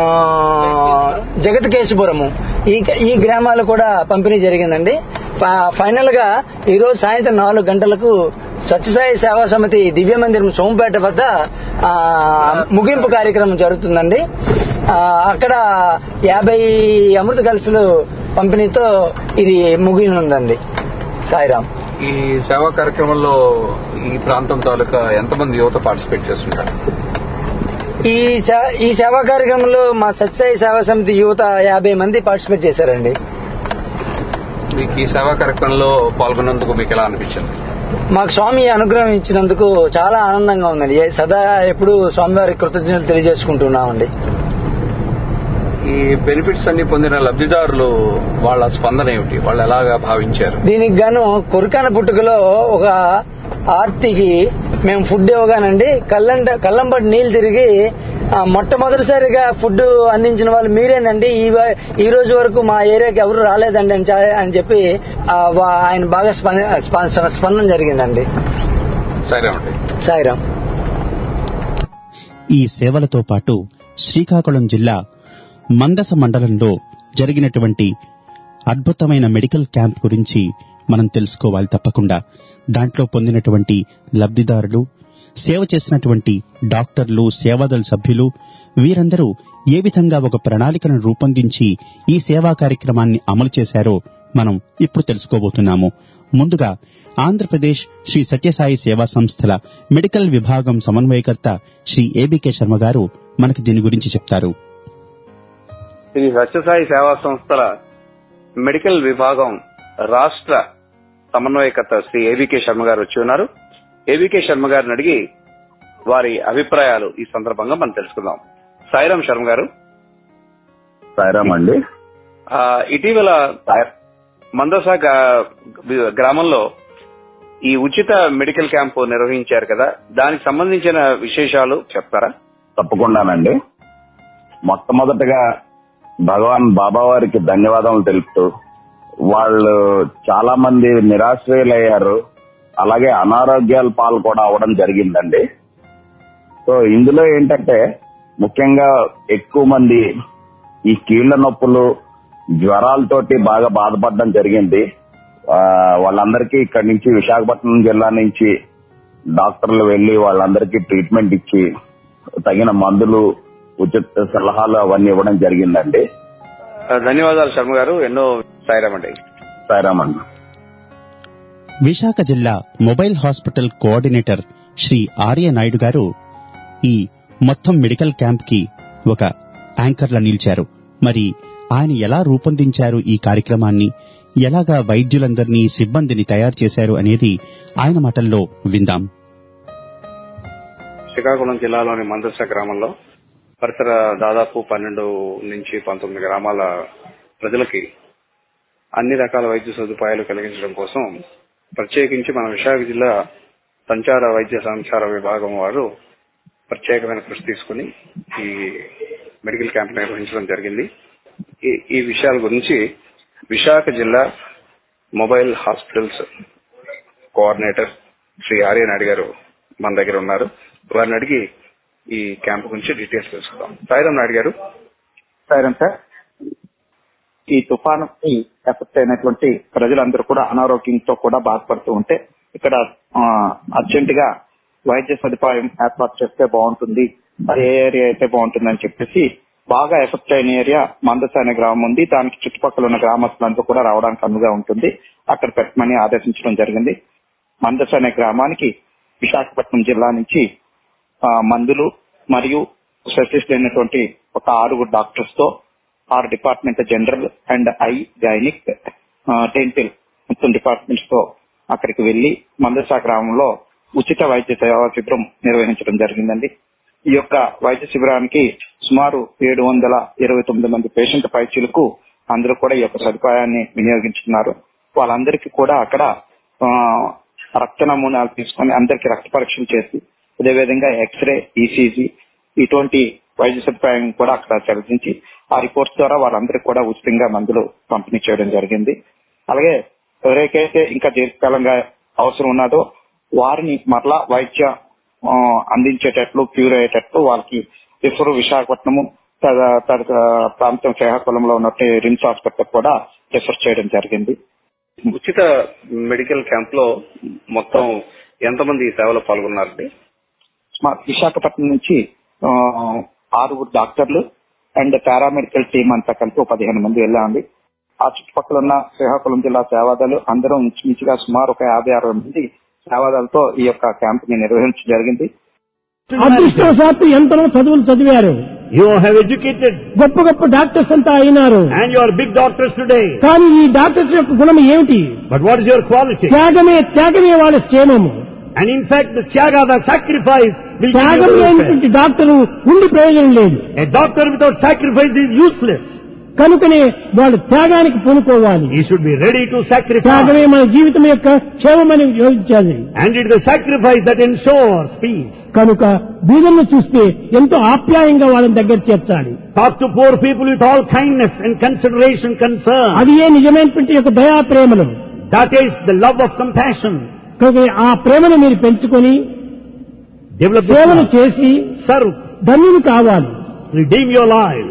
జగత్కేశపురము ఈ ఈ గ్రామాలు కూడా పంపిణీ జరిగిందండి ఫ- ఫైనల్ గా ఈ రోజు సాయంత్రం నాలుగు గంటలకు సత్యసాయి సేవా సమితి దివ్య మందిరం సోంపేట వద్ద ఆ, ముగింపు కార్యక్రమం జరుగుతుందండి ఆ, అక్కడ యాభై అమృత కలసులు పంపిణీతో ఇది ముగినుందండి సాయిరామ్ ఈ సేవా కార్యక్రమంలో ఈ ప్రాంతం తాలూకా ఎంతమంది యువత పార్టిసిపేట్ చేస్తుంటారు ఈ సే- ఈ సేవా కార్యక్రమంలో మా సత్యసాయి సేవా సమితి యువత యాభై మంది పార్టిసిపేట్ చేశారండి మీకు ఈ సేవా కార్యక్రమంలో పాల్గొన్నందుకు మీకు ఎలా అనిపించింది మాకు స్వామి అనుగ్రహం ఇచ్చినందుకు చాలా ఆనందంగా ఉందండి ఏ- సదా ఎప్పుడు స్వామివారి కృతజ్ఞతలు తెలియజేసుకుంటున్నామండి ఈ బెనిఫిట్స్ అన్ని పొందిన లబ్ధిదారులు వాళ్ళ స్పందన ఏమిటి వాళ్ళు ఎలాగా భావించారు దీనికి గాను కొరకాన పుట్టుకలో ఒక ఆర్తికి మేము ఫుడ్ ఇవ్వగానండి కల్లంట కల్లంబడి నీళ్లు తిరిగి ఆ, మొట్టమొదటిసారిగా ఫుడ్ అందించిన వాళ్ళు మీరేనండి ఈ వ- ఈ రోజు వరకు మా ఏరియాకి ఎవరు రాలేదండి అని చా- అని చెప్పి ఆ, వా- ఆయన బాగా స్పంద- స్పంద- స్పందన జరిగిందండి సరే అండి సాయిరామ్ ఈ సేవలతో పాటు శ్రీకాకుళం జిల్లా మందస మండలంలో జరిగినటువంటి అద్భుతమైన మెడికల్ క్యాంప్ గురించి మనం తెలుసుకోవాలి తప్పకుండా దాంట్లో పొందినటువంటి లబ్ధిదారులు సేవ చేసినటువంటి డాక్టర్లు సేవాదళ సభ్యులు వీరందరూ ఏ విధంగా ఒక ప్రణాళికను రూపొందించి ఈ సేవా కార్యక్రమాన్ని అమలు చేశారో మనం ఇప్పుడు తెలుసుకోబోతున్నాము ముందుగా ఆంధ్రప్రదేశ్ శ్రీ సత్యసాయి సేవా సంస్థల మెడికల్ విభాగం సమన్వయకర్త శ్రీ ఏబికే శర్మ గారు మనకి దీని గురించి చెప్తారు శ్రీ సత్యసాయి సేవా సంస్థల మెడికల్ విభాగం రాష్ట్ర సమన్వయకర్త శ్రీ ఏవికే శర్మ గారు వచ్చి ఉన్నారు ఏవికే శర్మ గారిని అడిగి వారి అభిప్రాయాలు ఈ సందర్భంగా మనం తెలుసుకుందాం సాయిరామ్ శర్మ గారు సాయిరామ్ అండి ఆ, ఇటీవల మందస గా- గ్రామంలో ఈ ఉచిత మెడికల్ క్యాంపు నిర్వహించారు కదా దానికి సంబంధించిన విశేషాలు చెప్తారా తప్పకుండానండి మొట్టమొదటగా భగవాన్ బాబా వారికి ధన్యవాదాలు తెలుపుతూ వాళ్ళు చాలా మంది నిరాశ్రయులయ్యారు అలాగే అనారోగ్యాల పాలు కూడా అవడం జరిగిందండి సో ఇందులో ఏంటంటే ముఖ్యంగా ఎక్కువ మంది ఈ కీళ్ల నొప్పులు జ్వరాలతోటి బాగా బాధపడడం జరిగింది ఆ, వాళ్ళందరికీ ఇక్కడి నుంచి విశాఖపట్నం జిల్లా నుంచి డాక్టర్లు వెళ్లి వాళ్ళందరికీ ట్రీట్మెంట్ ఇచ్చి తగిన మందులు ఉచిత సలహాలు అవన్నీ ఇవ్వడం జరిగిందండి ఆ, ధన్యవాదాలు శర్మ గారు ఎన్నో సాయిరామ్ అండి సాయిరామ్ అండి విశాఖ జిల్లా mobile hospital coordinator Shri Arya Naidu గారు ఈ మొత్తం మెడికల్ క్యాంప్ కి ఒక యాంకర్లా నిలిచారు మరి ఆయన ఎలా రూపొందించారు ఈ కార్యక్రమాన్ని ఎలాగా వైద్యులందరినీ సిబ్బందిని తయారు చేశారు అనేది ఆయన మాటల్లో విందాం శ్రీకాకుళం జిల్లాలోని మందస గ్రామంలో పరిసర దాదాపు పన్నెండు నుంచి పంతొమ్మిది గ్రామాల ప్రజలకి అన్ని రకాల వైద్య సదుపాయాలు కలిగించడం కోసం ప్రత్యేకించి మన విశాఖ జిల్లా సంచార వైద్య సంచార విభాగం వారు ప్రత్యేకమైన కృషి తీసుకుని ఈ మెడికల్ క్యాంప్ నిర్వహించడం జరిగింది ఈ ఈ విషయాల గురించి విశాఖ జిల్లా mobile hospitals coordinator Shri Arya Naidu గారు మన దగ్గర ఉన్నారు వారిని అడిగి ఈ క్యాంప్ గురించి డీటెయిల్స్ తెలుసుకుందాం సాయిరాం నాయుడు గారు సరే సార్ ఈ తుఫాను ఎఫెక్ట్ అయినటువంటి ప్రజలందరూ కూడా అనారోగ్యంతో కూడా బాధపడుతూ ఉంటే ఇక్కడ అర్జెంట్ గా వైద్య సదుపాయం ఏర్పాటు చేస్తే బాగుంటుంది మరి ఏ ఏరియా అయితే బాగుంటుంది అని చెప్పేసి బాగా ఎఫెక్ట్ అయిన ఏరియా మందస అనే గ్రామం ఉంది దానికి చుట్టుపక్కల ఉన్న గ్రామస్తులంతా కూడా రావడానికి అనువుగా ఉంటుంది అక్కడ పెట్టమని ఆదేశించడం జరిగింది మందస అనే గ్రామానికి విశాఖపట్నం జిల్లా నుంచి ఆ, మందులు మరియు స్పెషలిస్ట్ అయినటువంటి ఒక ఆరుగురు డాక్టర్స్ తో ఆరు department general and eye gynaec dental మొత్తం డిపార్ట్మెంట్స్ తో అక్కడికి వెళ్లి మందసా గ్రామంలో ఉచిత వైద్య సేవా శిబిరం నిర్వహించడం జరిగిందండి ఈ యొక్క వైద్య శిబిరానికి సుమారు ఏడు వందల ఇరవై తొమ్మిది మంది పేషెంట్ పైచీలకు అందరూ కూడా ఈ యొక్క సదుపాయాన్ని వినియోగించుకున్నారు వాళ్ళందరికీ కూడా అక్కడ ఆ, రక్త నమూనాలు తీసుకొని అందరికీ రక్త పరీక్షలు చేసి అదేవిధంగా ఎక్స్రే ఈసీజీ ఇటువంటి వైద్య సదుపాయం కూడా అక్కడ చర్చించి ఆ రిపోర్ట్స్ ద్వారా వాళ్ళందరికీ కూడా ఉచితంగా మందులు పంపిణీ చేయడం జరిగింది అలాగే ఎవరికైతే ఇంకా దీర్ఘకాలంగా అవసరం ఉన్నదో వారిని మరలా వైద్య ఆ, అందించేటట్లు క్యూర్ అయ్యేటట్లు వాళ్ళకి రిఫర్ విశాఖపట్నము తద- తద ప్రాంతం శ్రీకాకుళంలో ఉన్నట్టు రిమ్స్ హాస్పిటల్ కూడా రిఫర్ చేయడం జరిగింది ఉచిత మెడికల్ క్యాంప్ లో మొత్తం ఎంతమంది ఈ సేవలో పాల్గొన్నారండి మా విశాఖపట్నం నుంచి ఆ, ఆరుగురు డాక్టర్లు అండ్ పారామెడికల్ టీం అంతా కలిపి ఒక పదిహేను మంది వెళ్ళామండి ఆ చుట్టుపక్కల ఉన్న శ్రీకాకుళం జిల్లా సేవాదాలు అందరూ ఇంచుమించుగా సుమారు ఒక యాభై అరవై మంది సేవాదాలతో ఈ యొక్క క్యాంప్ ని నిర్వహించడం జరిగింది అదృష్టవశాత్తు ఎంతనో చదువులు చదివారు You have educated గొప్ప గొప్ప డాక్టర్స్ అంతా అయినారు and you are big doctors today. కానీ ఈ డాక్టర్స్ యొక్క గుణం ఏమిటి But what is your quality? త్యాగమే త్యాగమే వాళ్ళ క్షేమము And in fact, the tyaga, the sacrifice will give త్యాగం you welfare. లేనటువంటి డాక్టరు ఉండి ప్రయోజనం లేదు A doctor without sacrifice is useless. కనుకనే వాళ్ళు త్యాగానికి పూనుకోవాలి He should be ready to sacrifice. త్యాగమే మన జీవితం యొక్క క్షేమమని యోచించాలి And it is the sacrifice that ensures peace. కనుక బీదలను చూస్తే ఎంతో ఆప్యాయంగా వాళ్ళని దగ్గర చేర్చాలి Talk to poor people with all kindness and consideration, concern. అది ఏ నిజమైనటువంటి యొక్క దయా ప్రేమలు That is the love of compassion. కనుక ఆ ప్రేమను మీరు పెంచుకొని Develop this సేవలు love. చేసి Serve. ధన్యులు కావాలి Redeem your lives.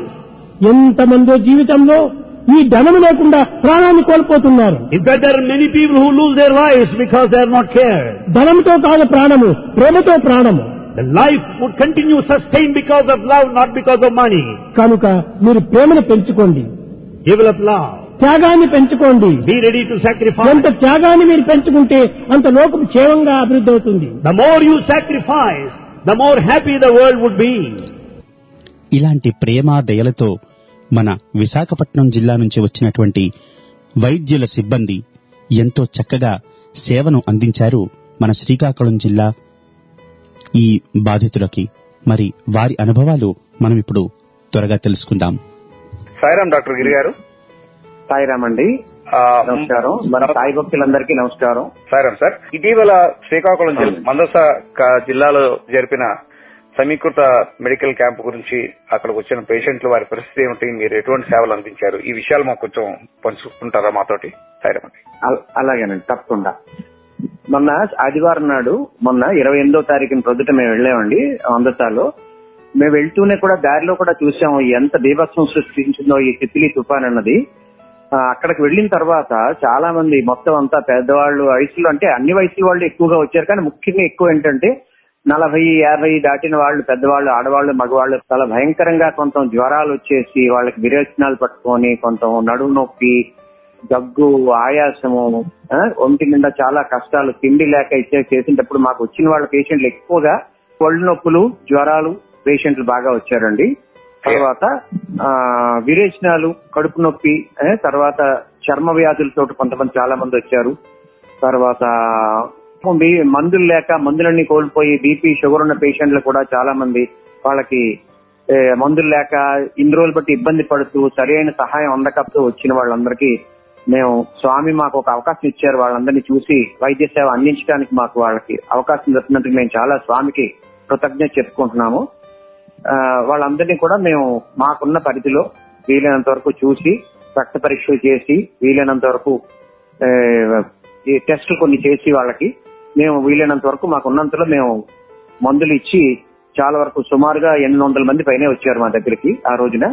ఎంతమందో జీవితంలో ఈ ధనము లేకుండా ప్రాణాన్ని కోల్పోతున్నారు In fact, there are many people who lose their lives because they are not cared. ధనంతో కాదు ప్రాణము ప్రేమతో ప్రాణము The life would continue sustained because of love, not because of money. కనుక మీరు ప్రేమను పెంచుకోండి Develop love. త్యాగాన్ని పెంచుకోండి Be ready to sacrifice. ఎంత త్యాగాన్ని మీరు పెంచుకుంటే అంత లోకం క్షేమంగా అభివృద్ధి అవుతుంది The more you sacrifice, the more happy the world would be. ఇలాంటి ప్రేమ దయలతో మన విశాఖపట్నం జిల్లా నుంచి వచ్చినటువంటి వైద్యుల సిబ్బంది ఎంతో చక్కగా సేవను అందించారు మన శ్రీకాకుళం జిల్లా ఈ బాధితులకి మరి వారి అనుభవాలు మనం ఇప్పుడు త్వరగా తెలుసుకుందాం సాయిరామ్ డాక్టర్ గిరి గారు సాయిరామ్ అండి నమస్కారం మన సాయి భక్తులందరికీ నమస్కారం సాయిరామ్ సార్ ఇటీవల శ్రీకాకుళం జిల్లా మందస క- జిల్లాలో జరిపిన సమీకృత మెడికల్ క్యాంప్ గురించి అక్కడికి వచ్చిన పేషెంట్లు వారి పరిస్థితి ఏమిటి మీరు ఎటువంటి సేవలు అందించారు ఈ విషయాలు మాకు కొంచెం పంచుకుంటారా మాతోటి సాయిరామ్ అండి అల- అలాగేనండి తప్పకుండా మొన్న ఆదివారం నాడు మొన్న ఇరవై ఎనిమిదో తారీఖున ప్రొద్దుట మేము వెళ్ళామండి అందసాలో మేము వెళ్తూనే కూడా దారిలో కూడా చూసాము ఎంత బీభత్సం సృష్టించిందో ఈ తిత్లీ తుఫాన్ అన్నది ఆ, అక్కడికి వెళ్ళిన తర్వాత చాలా మంది మొత్తం అంతా పెద్దవాళ్ళు వయసులో అంటే అన్ని వయసుల వాళ్ళు ఎక్కువగా వచ్చారు కానీ ముఖ్యంగా ఎక్కువ ఏంటంటే నలభై యాభై దాటిన వాళ్ళు పెద్దవాళ్ళు ఆడవాళ్ళు మగవాళ్ళు చాలా భయంకరంగా కొంత జ్వరాలు వచ్చేసి వాళ్ళకి విరేచనాలు పట్టుకొని కొంత నడుము నొప్పి దగ్గు ఆయాసము ఆ, ఒంటి నిండా చాలా కష్టాలు తిండి లేక ఇచ్చే చేసేటప్పుడు మాకు వచ్చిన వాళ్ళ పేషెంట్లు ఎక్కువగా ఒళ్ళు నొప్పులు జ్వరాలు పేషెంట్లు బాగా వచ్చారండి తర్వాత ఆ విరేచనాలు కడుపు నొప్పి ఆ, తర్వాత చర్మ వ్యాధులతో కొంతమంది చాలా మంది వచ్చారు తర్వాత బీ- మందులు లేక మందులన్నీ కోల్పోయి బీపీ షుగర్ ఉన్న పేషెంట్లు కూడా చాలా మంది వాళ్ళకి ఏ, మందులు లేక ఇన్ని రోజులు బట్టి ఇబ్బంది పడుతూ సరైన సహాయం అందకపోతే వచ్చిన వాళ్ళందరికీ మేము స్వామి మాకు ఒక అవకాశం ఇచ్చారు వాళ్ళందరినీ చూసి వైద్య సేవ అందించడానికి మాకు వాళ్ళకి అవకాశం దొరికినందుకు మేము చాలా స్వామికి కృతజ్ఞత చెప్పుకుంటున్నాము ఆ, వాళ్ళందరినీ కూడా మేము మాకున్న పరిధిలో వీలైనంత వరకు చూసి రక్త పరీక్షలు చేసి వీలైనంత వరకు ఏ, ఈ టెస్టులు కొన్ని చేసి వాళ్ళకి మేము వీలైనంత వరకు మాకున్నంతలో మేము మందులు ఇచ్చి చాలా వరకు సుమారుగా ఎనిమిది వందల మంది పైనే వచ్చారు మా దగ్గరికి ఆ రోజున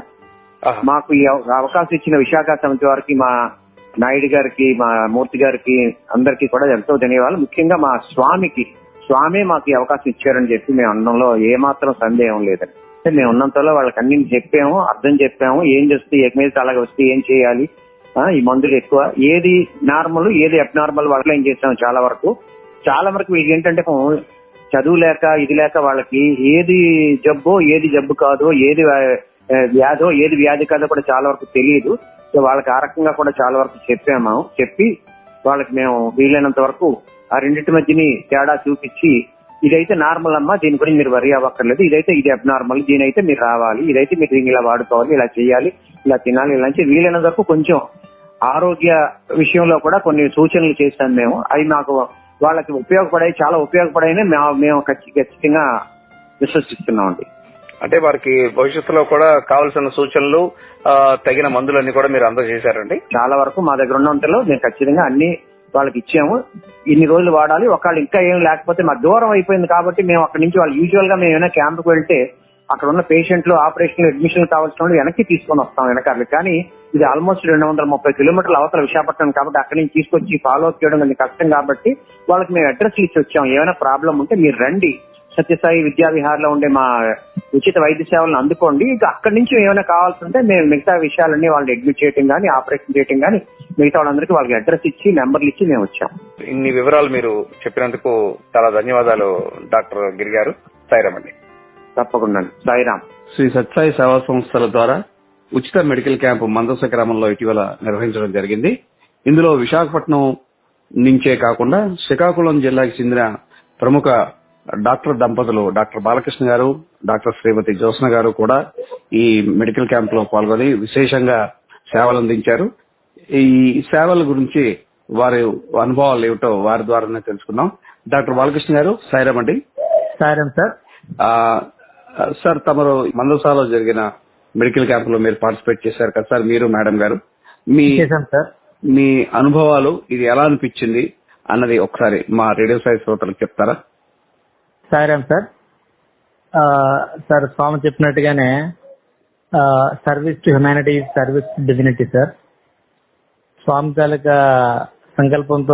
మాకు ఈ అవ- అవకాశం ఇచ్చిన విశాఖ సమితి వారికి మా నాయుడు గారికి మా మూర్తి గారికి అందరికీ కూడా ఎంతో ధన్యవాదాలు ముఖ్యంగా మా స్వామికి స్వామి మాకు ఈ అవకాశం ఇచ్చారని చెప్పి మేము అనడంలో ఏమాత్రం సందేహం లేదండి అంటే మేము ఉన్నంతలో వాళ్ళకి అన్ని చెప్పాము అర్థం చెప్పాము ఏం చేస్తే ఏ మీద అలాగే వస్తే ఏం చేయాలి ఆ, ఈ మందులు ఎక్కువ ఏది నార్మల్ ఏది అబ్నార్మల్ వాళ్ళకి ఏం చేసాము చాలా వరకు చాలా వరకు వీళ్ళకి ఏంటంటే పాపం చదువు లేక ఇది లేక వాళ్ళకి ఏది జబ్బో ఏది జబ్బు కాదో ఏది ఆ, వ్యాధో ఏది వ్యాధి కాదో కూడా చాలా వరకు తెలియదు సో వాళ్ళకి ఆ రకంగా కూడా చాలా వరకు చెప్పాము చెప్పి వాళ్ళకి మేము వీలైనంత వరకు ఆ రెండింటి మధ్యని తేడా చూపించి ఇదైతే నార్మల్ అమ్మా దీని గురించి మీరు వరి అవ్వక్కర్లేదు ఇదైతే ఇది అబ్నార్మల్ దీని అయితే మీరు రావాలి ఇదైతే మీరు దీన్ని ఇలా వాడుకోవాలి ఇలా చేయాలి ఇలా తినాలి ఇలా అంటే వీలైనంత వరకు కొంచెం ఆరోగ్య విషయంలో కూడా కొన్ని సూచనలు చేశాం మేము అవి మాకు వాళ్ళకి ఉపయోగపడాయి చాలా ఉపయోగపడాయని మేము మేము ఖచ్చి- ఖచ్చితంగా విశ్వసిస్తున్నామండి అంటే వారికి భవిష్యత్తులో కూడా కావలసిన సూచనలు ఆ, తగిన మందులన్నీ కూడా మీరు అందజేశారండి చాలా వరకు మా దగ్గర ఉన్నంతలో మేము ఖచ్చితంగా అన్ని వాళ్ళకి ఇచ్చాము ఇన్ని రోజులు వాడాలి ఒకవేళ ఇంకా ఏం లేకపోతే మా దూరం అయిపోయింది కాబట్టి మేము అక్కడి నుంచి వాళ్ళు యూజువల్ గా మేము ఏమైనా క్యాంప్కి వెళ్తే అక్కడ ఉన్న పేషెంట్లు ఆపరేషన్ అడ్మిషన్ కావాల్సిన వాళ్ళు వెనక్కి తీసుకొని వస్తాం వెనకాల కానీ ఇది ఆల్మోస్ట్ రెండు వందల ముప్పై కిలోమీటర్ల అవతల విశాఖపట్నం కాబట్టి అక్కడి నుంచి తీసుకొచ్చి ఫాలో అప్ చేయడం కొంచెం కష్టం కాబట్టి వాళ్ళకి మేము అడ్రస్ ఇచ్చి వచ్చాం ఏమైనా ప్రాబ్లం ఉంటే మీరు రండి సత్యసాయి విద్యా విహార్ లో ఉండే మా ఉచిత వైద్య సేవలను అందుకోండి ఇక అక్కడి నుంచి ఏమైనా కావాల్సి ఉంటే మేము మిగతా విషయాలన్నీ వాళ్ళని అడ్మిట్ చేయడం కానీ ఆపరేషన్ చేయడం కానీ మిగతా వాళ్ళందరికీ వాళ్ళకి అడ్రస్ ఇచ్చి నెంబర్లు ఇచ్చి మేము వచ్చాం ఇన్ని వివరాలు మీరు చెప్పినందుకు చాలా ధన్యవాదాలు డాక్టర్ గిరి గారు సాయిరామ్ అండి తప్పకుండా సాయిరామ్ శ్రీ సత్సాయి సేవా సంస్థల ద్వారా ఉచిత మెడికల్ క్యాంపు మందస గ్రామంలో ఇటీవల నిర్వహించడం జరిగింది ఇందులో విశాఖపట్నం నుంచే కాకుండా శ్రీకాకుళం జిల్లాకి చెందిన ప్రముఖ డాక్టర్ దంపతులు డాక్టర్ బాలకృష్ణ గారు డాక్టర్ శ్రీమతి జ్యోత్స్న గారు కూడా ఈ మెడికల్ క్యాంప్ లో పాల్గొని విశేషంగా సేవలు అందించారు ఈ సేవల గురించి వారి అనుభవాలు ఏమిటో వారి ద్వారానే తెలుసుకుందాం డాక్టర్ బాలకృష్ణ గారు సాయిరామ్ అండి సారం సార్ ఆ, సార్ తమరు మందసాలో జరిగిన మెడికల్ క్యాంప్ లో మీరు పార్టిసిపేట్ చేశారు కదా సార్ మీరు మేడం గారు మీ చేశాం సార్ మీ అనుభవాలు ఇది ఎలా అనిపించింది అన్నది ఒకసారి మా రేడియో సాయి శ్రోతలకు చెప్తారా సాయిరామ్ సార్ ఆ, సార్ స్వామి చెప్పినట్టుగానే service to humanity service to divinity sir Swami తాలూకా సంకల్పంతో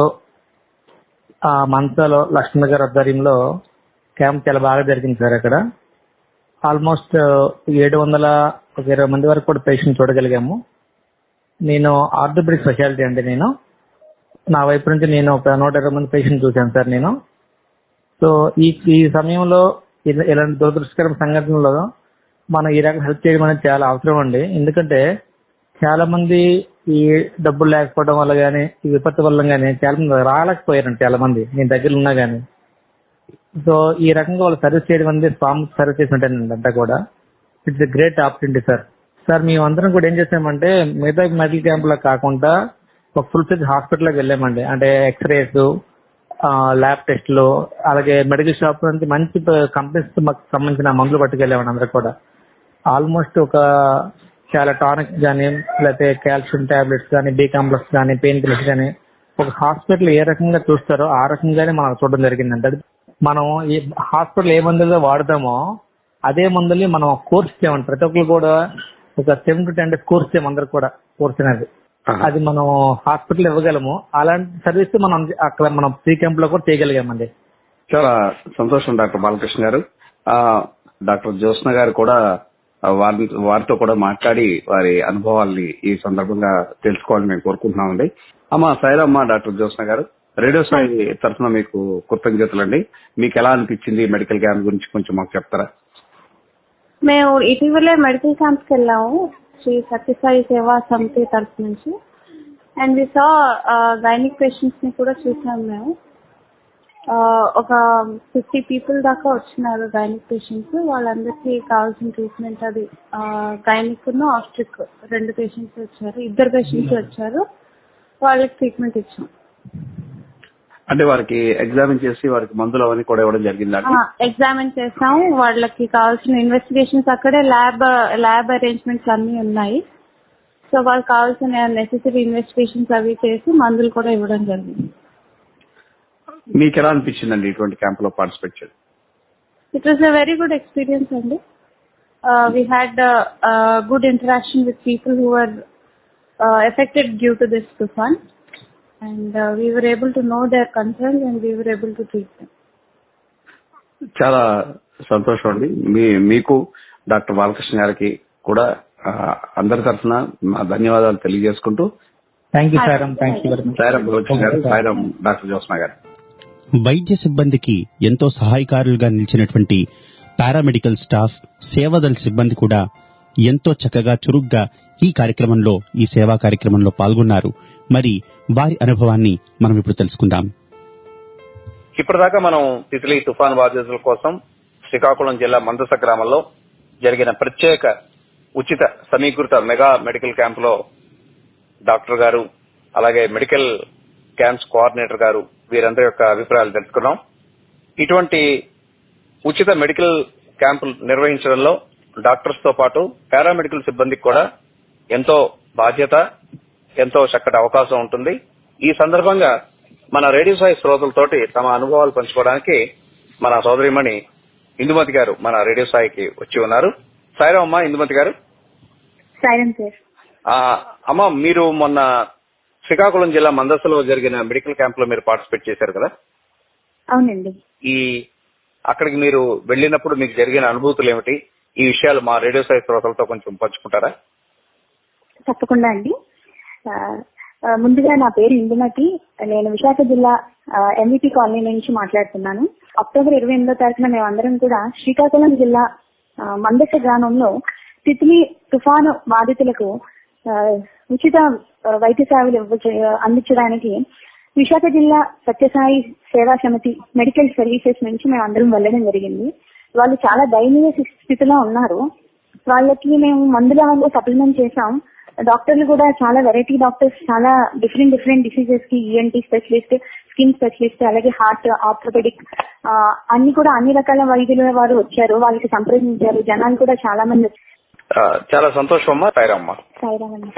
ఆ మనసాలో లక్ష్మణ గారి ఆధ్వర్యంలో క్యాంప్ చాలా బాగా జరిగింది సార్ అక్కడ ఆల్మోస్ట్ ఏడు వందల ఒక ఇరవై మంది వరకు కూడా పేషెంట్ చూడగలిగాము నేను ఆర్థోపెడిక్ స్పెషాలిటీ అండి నేను నా వైపు నుంచి నేను ఒక నూట ఇరవై మంది పేషెంట్ చూశాను సార్ నేను సో ఈ ఈ సమయంలో ఇలా- ఇలాంటి దురదృష్టకర సంఘటనలో మనం ఈ రకంగా హెల్ప్ చేయడం అనేది చాలా అవసరం అండి ఎందుకంటే చాలా మంది ఈ డబ్బులు లేకపోవడం వల్ల గానీ ఈ విపత్తు వల్ల గానీ చాలా మంది రాలేకపోయారండి చాలా మంది నేను దగ్గర ఉన్నా గానీ సో ఈ రకంగా వాళ్ళు సర్వీస్ చేయడం అనేది స్వామి సర్వీస్ చేసినట్టేనండి అంతా కూడా it's a great opportunity sir sir మేమందరం కూడా ఏం చేసామంటే మిగతా మెడికల్ క్యాంప్ లో కాకుండా ఒక ఫుల్ ఫ్లెజ్ హాస్పిటల్కి వెళ్ళామండి అంటే ఎక్స్రేస్ ల్యాబ్ టెస్ట్లు అలాగే మెడికల్ షాప్ నుంచి మంచి కంపెనీస్ మాకు సంబంధించిన మందులు పట్టుకెళ్ళామండి అందరూ కూడా ఆల్మోస్ట్ ఒక చాలా టానిక్స్ కానీ లేకపోతే కాల్షియం టాబ్లెట్స్ కానీ బీ కాంప్లెక్స్ కానీ పెయిన్ కిల్లర్స్ కానీ ఒక హాస్పిటల్ ఏ రకంగా చూస్తారో ఆ రకంగానే మనం చూడడం జరిగిందండి అది మనం ఈ హాస్పిటల్ ఏ మందులు వాడతామో అదే మందుల్ని మనం కోర్స్ చేయమంటారు ప్రతి ఒక్కరు కూడా ఒక seven to ten days course చేయం అందరికి కూడా కోర్స్ అనేది అది మనం హాస్పిటల్ ఇవ్వగలము అలాంటి సర్వీస్ మనం అక్కడ మనం ఫ్రీ క్యాంప్ లో కూడా చేయగలిగామండి చాలా సంతోషం డాక్టర్ బాలకృష్ణ గారు ఆ డాక్టర్ జ్యోత్స్న గారు కూడా ఆ, వారి వారితో కూడా మాట్లాడి వారి అనుభవాల్ని ఈ సందర్భంగా తెలుసుకోవాలని మేము కోరుకుంటున్నామండి అమ్మా సాయిరమ్మ డాక్టర్ జ్యోత్స్న గారు రేడియో సాయి తరఫున మీకు కృతజ్ఞతలండి మీకు ఎలా అనిపించింది మెడికల్ క్యాంప్ గురించి కొంచెం మాకు చెప్తారా మేము ఇటీవలే మెడికల్ క్యాంప్కి వెళ్ళాము శ్రీ సత్యసాయి సేవా సమితి తరఫు నుంచి and we saw gynaec patients ని కూడా చూసాం మేము ఆ, ఒక ఫిఫ్టీ పీపుల్ దాకా వచ్చినారు గైనిక్ పేషెంట్స్ వాళ్ళందరికీ కావాల్సిన ట్రీట్మెంట్ అది గైనిక్ ఆస్ట్రిక్ రెండు పేషెంట్స్ వచ్చారు ఇద్దరు పేషెంట్స్ వచ్చారు వాళ్ళకి ట్రీట్మెంట్ ఇచ్చాం అంటే వారికి ఎగ్జామిన్ చేసి వారికి మందులు అవన్నీ కూడా ఇవ్వడం జరిగిందండి ఎగ్జామిన్ చేసాము వాళ్ళకి కావాల్సిన ఇన్వెస్టిగేషన్స్ అక్కడే ల్యాబ్ ల్యాబ్ అరేంజ్మెంట్స్ అన్ని ఉన్నాయి సో వాళ్ళకి కావాల్సిన నెసెసరీ ఇన్వెస్టిగేషన్స్ అవి చేసి మందులు కూడా ఇవ్వడం జరిగింది మీకు ఎలా అనిపించిందండి ఇటువంటి క్యాంప్ లో పార్టిసిపేట్ చేయడం it was a very good experience అండి we had good interaction with people who are affected due to this తుఫాన్ and we were able to know their concerns and we were able to treat them చాలా సంతోషం అండి మీ మీకు doctor Balakrishna గారికి కూడా ఆ, అందరి తరఫున మా ధన్యవాదాలు తెలియజేసుకుంటూ thank you sir thank you very much Sairam Balakrishna గారు సాయిరాం డాక్టర్ జ్యోత్స్న గారు వైద్య సిబ్బందికి ఎంతో సహాయకారులుగా నిలిచినటువంటి పారామెడికల్ స్టాఫ్ సేవదళ సిబ్బంది కూడా ఎంతో చక్కగా చురుగ్గా ఈ కార్యక్రమంలో ఈ సేవా కార్యక్రమంలో పాల్గొన్నారు మరి వారి అనుభవాన్ని మనం ఇప్పుడు తెలుసుకుందాం ఇప్పటిదాకా మనం తిత్లీ తుఫాన్ బాధితుల కోసం శ్రీకాకుళం జిల్లా మందస గ్రామంలో జరిగిన ప్రత్యేక ఉచిత సమీకృత మెగా మెడికల్ క్యాంప్ లో డాక్టర్ గారు అలాగే మెడికల్ క్యాంప్స్ కోఆర్డినేటర్ గారు వీరందరి యొక్క అభిప్రాయాలు తెలుసుకున్నాం ఇటువంటి ఉచిత మెడికల్ క్యాంపులు నిర్వహించడంలో డాక్టర్స్ తో పాటు పారామెడికల్ సిబ్బందికి కూడా ఎంతో బాధ్యత ఎంతో చక్కటి అవకాశం ఉంటుంది ఈ సందర్భంగా మన రేడియో సాయి శ్రోతలతోటి తమ అనుభవాలు పంచుకోవడానికి మన సోదరిమణి ఇందుమతి గారు మన రేడియో సాయికి వచ్చి ఉన్నారు సాయిరాం అమ్మ ఇందుమతి గారు సైలెన్ సార్ ఆ, అమ్మ మీరు మొన్న శ్రీకాకుళం జిల్లా మందసలో జరిగిన మెడికల్ క్యాంప్ లో మీరు పార్టిసిపేట్ చేశారు కదా అవునండి ఈ అక్కడికి మీరు వెళ్ళినప్పుడు మీకు జరిగిన అనుభూతులు ఏమిటి ఈ విషయాలు మా రేడియో సాయి శ్రోతలతో కొంచెం పంచుకుంటారా తప్పకుండా అండి ఆ, ఆ, ముందుగా నా పేరు ఇందుమతి నేను విశాఖ జిల్లా ఎంవిపి కాలనీ నుంచి మాట్లాడుతున్నాను అక్టోబర్ ఇరవై ఎనిమిదో తారీఖున మేమందరం కూడా శ్రీకాకుళం జిల్లా ఆ, మందస గ్రామంలో తిత్లీ తుఫాను బాధితులకు ఆ, ఉచిత ఆ, వైద్య సేవలు ఇవ్వ- అందించడానికి విశాఖ జిల్లా సత్యసాయి సేవా సమితి మెడికల్ సర్వీసెస్ నుంచి మేము అందరం వెళ్ళడం జరిగింది వాళ్ళు చాలా దయనీయ స్థితిలో ఉన్నారు వాళ్ళకి మేము మందుల వల్ల సప్లిమెంట్ చేసాం డాక్టర్లు కూడా చాలా వెరైటీ డాక్టర్స్ చాలా డిఫరెంట్ డిఫరెంట్ డిసీజెస్ కి ఈఎన్టీ స్పెషలిస్ట్ స్కిన్ స్పెషలిస్ట్ అలాగే హార్ట్ ఆర్థోపెడిక్ అన్ని కూడా అన్ని రకాల వైద్యుల వారు వచ్చారు వాళ్ళకి సంప్రదించారు జనాలు కూడా చాలా మంది ఆ, చాలా సంతోషం అమ్మా సాయిరామ్మ సాయిరామన్న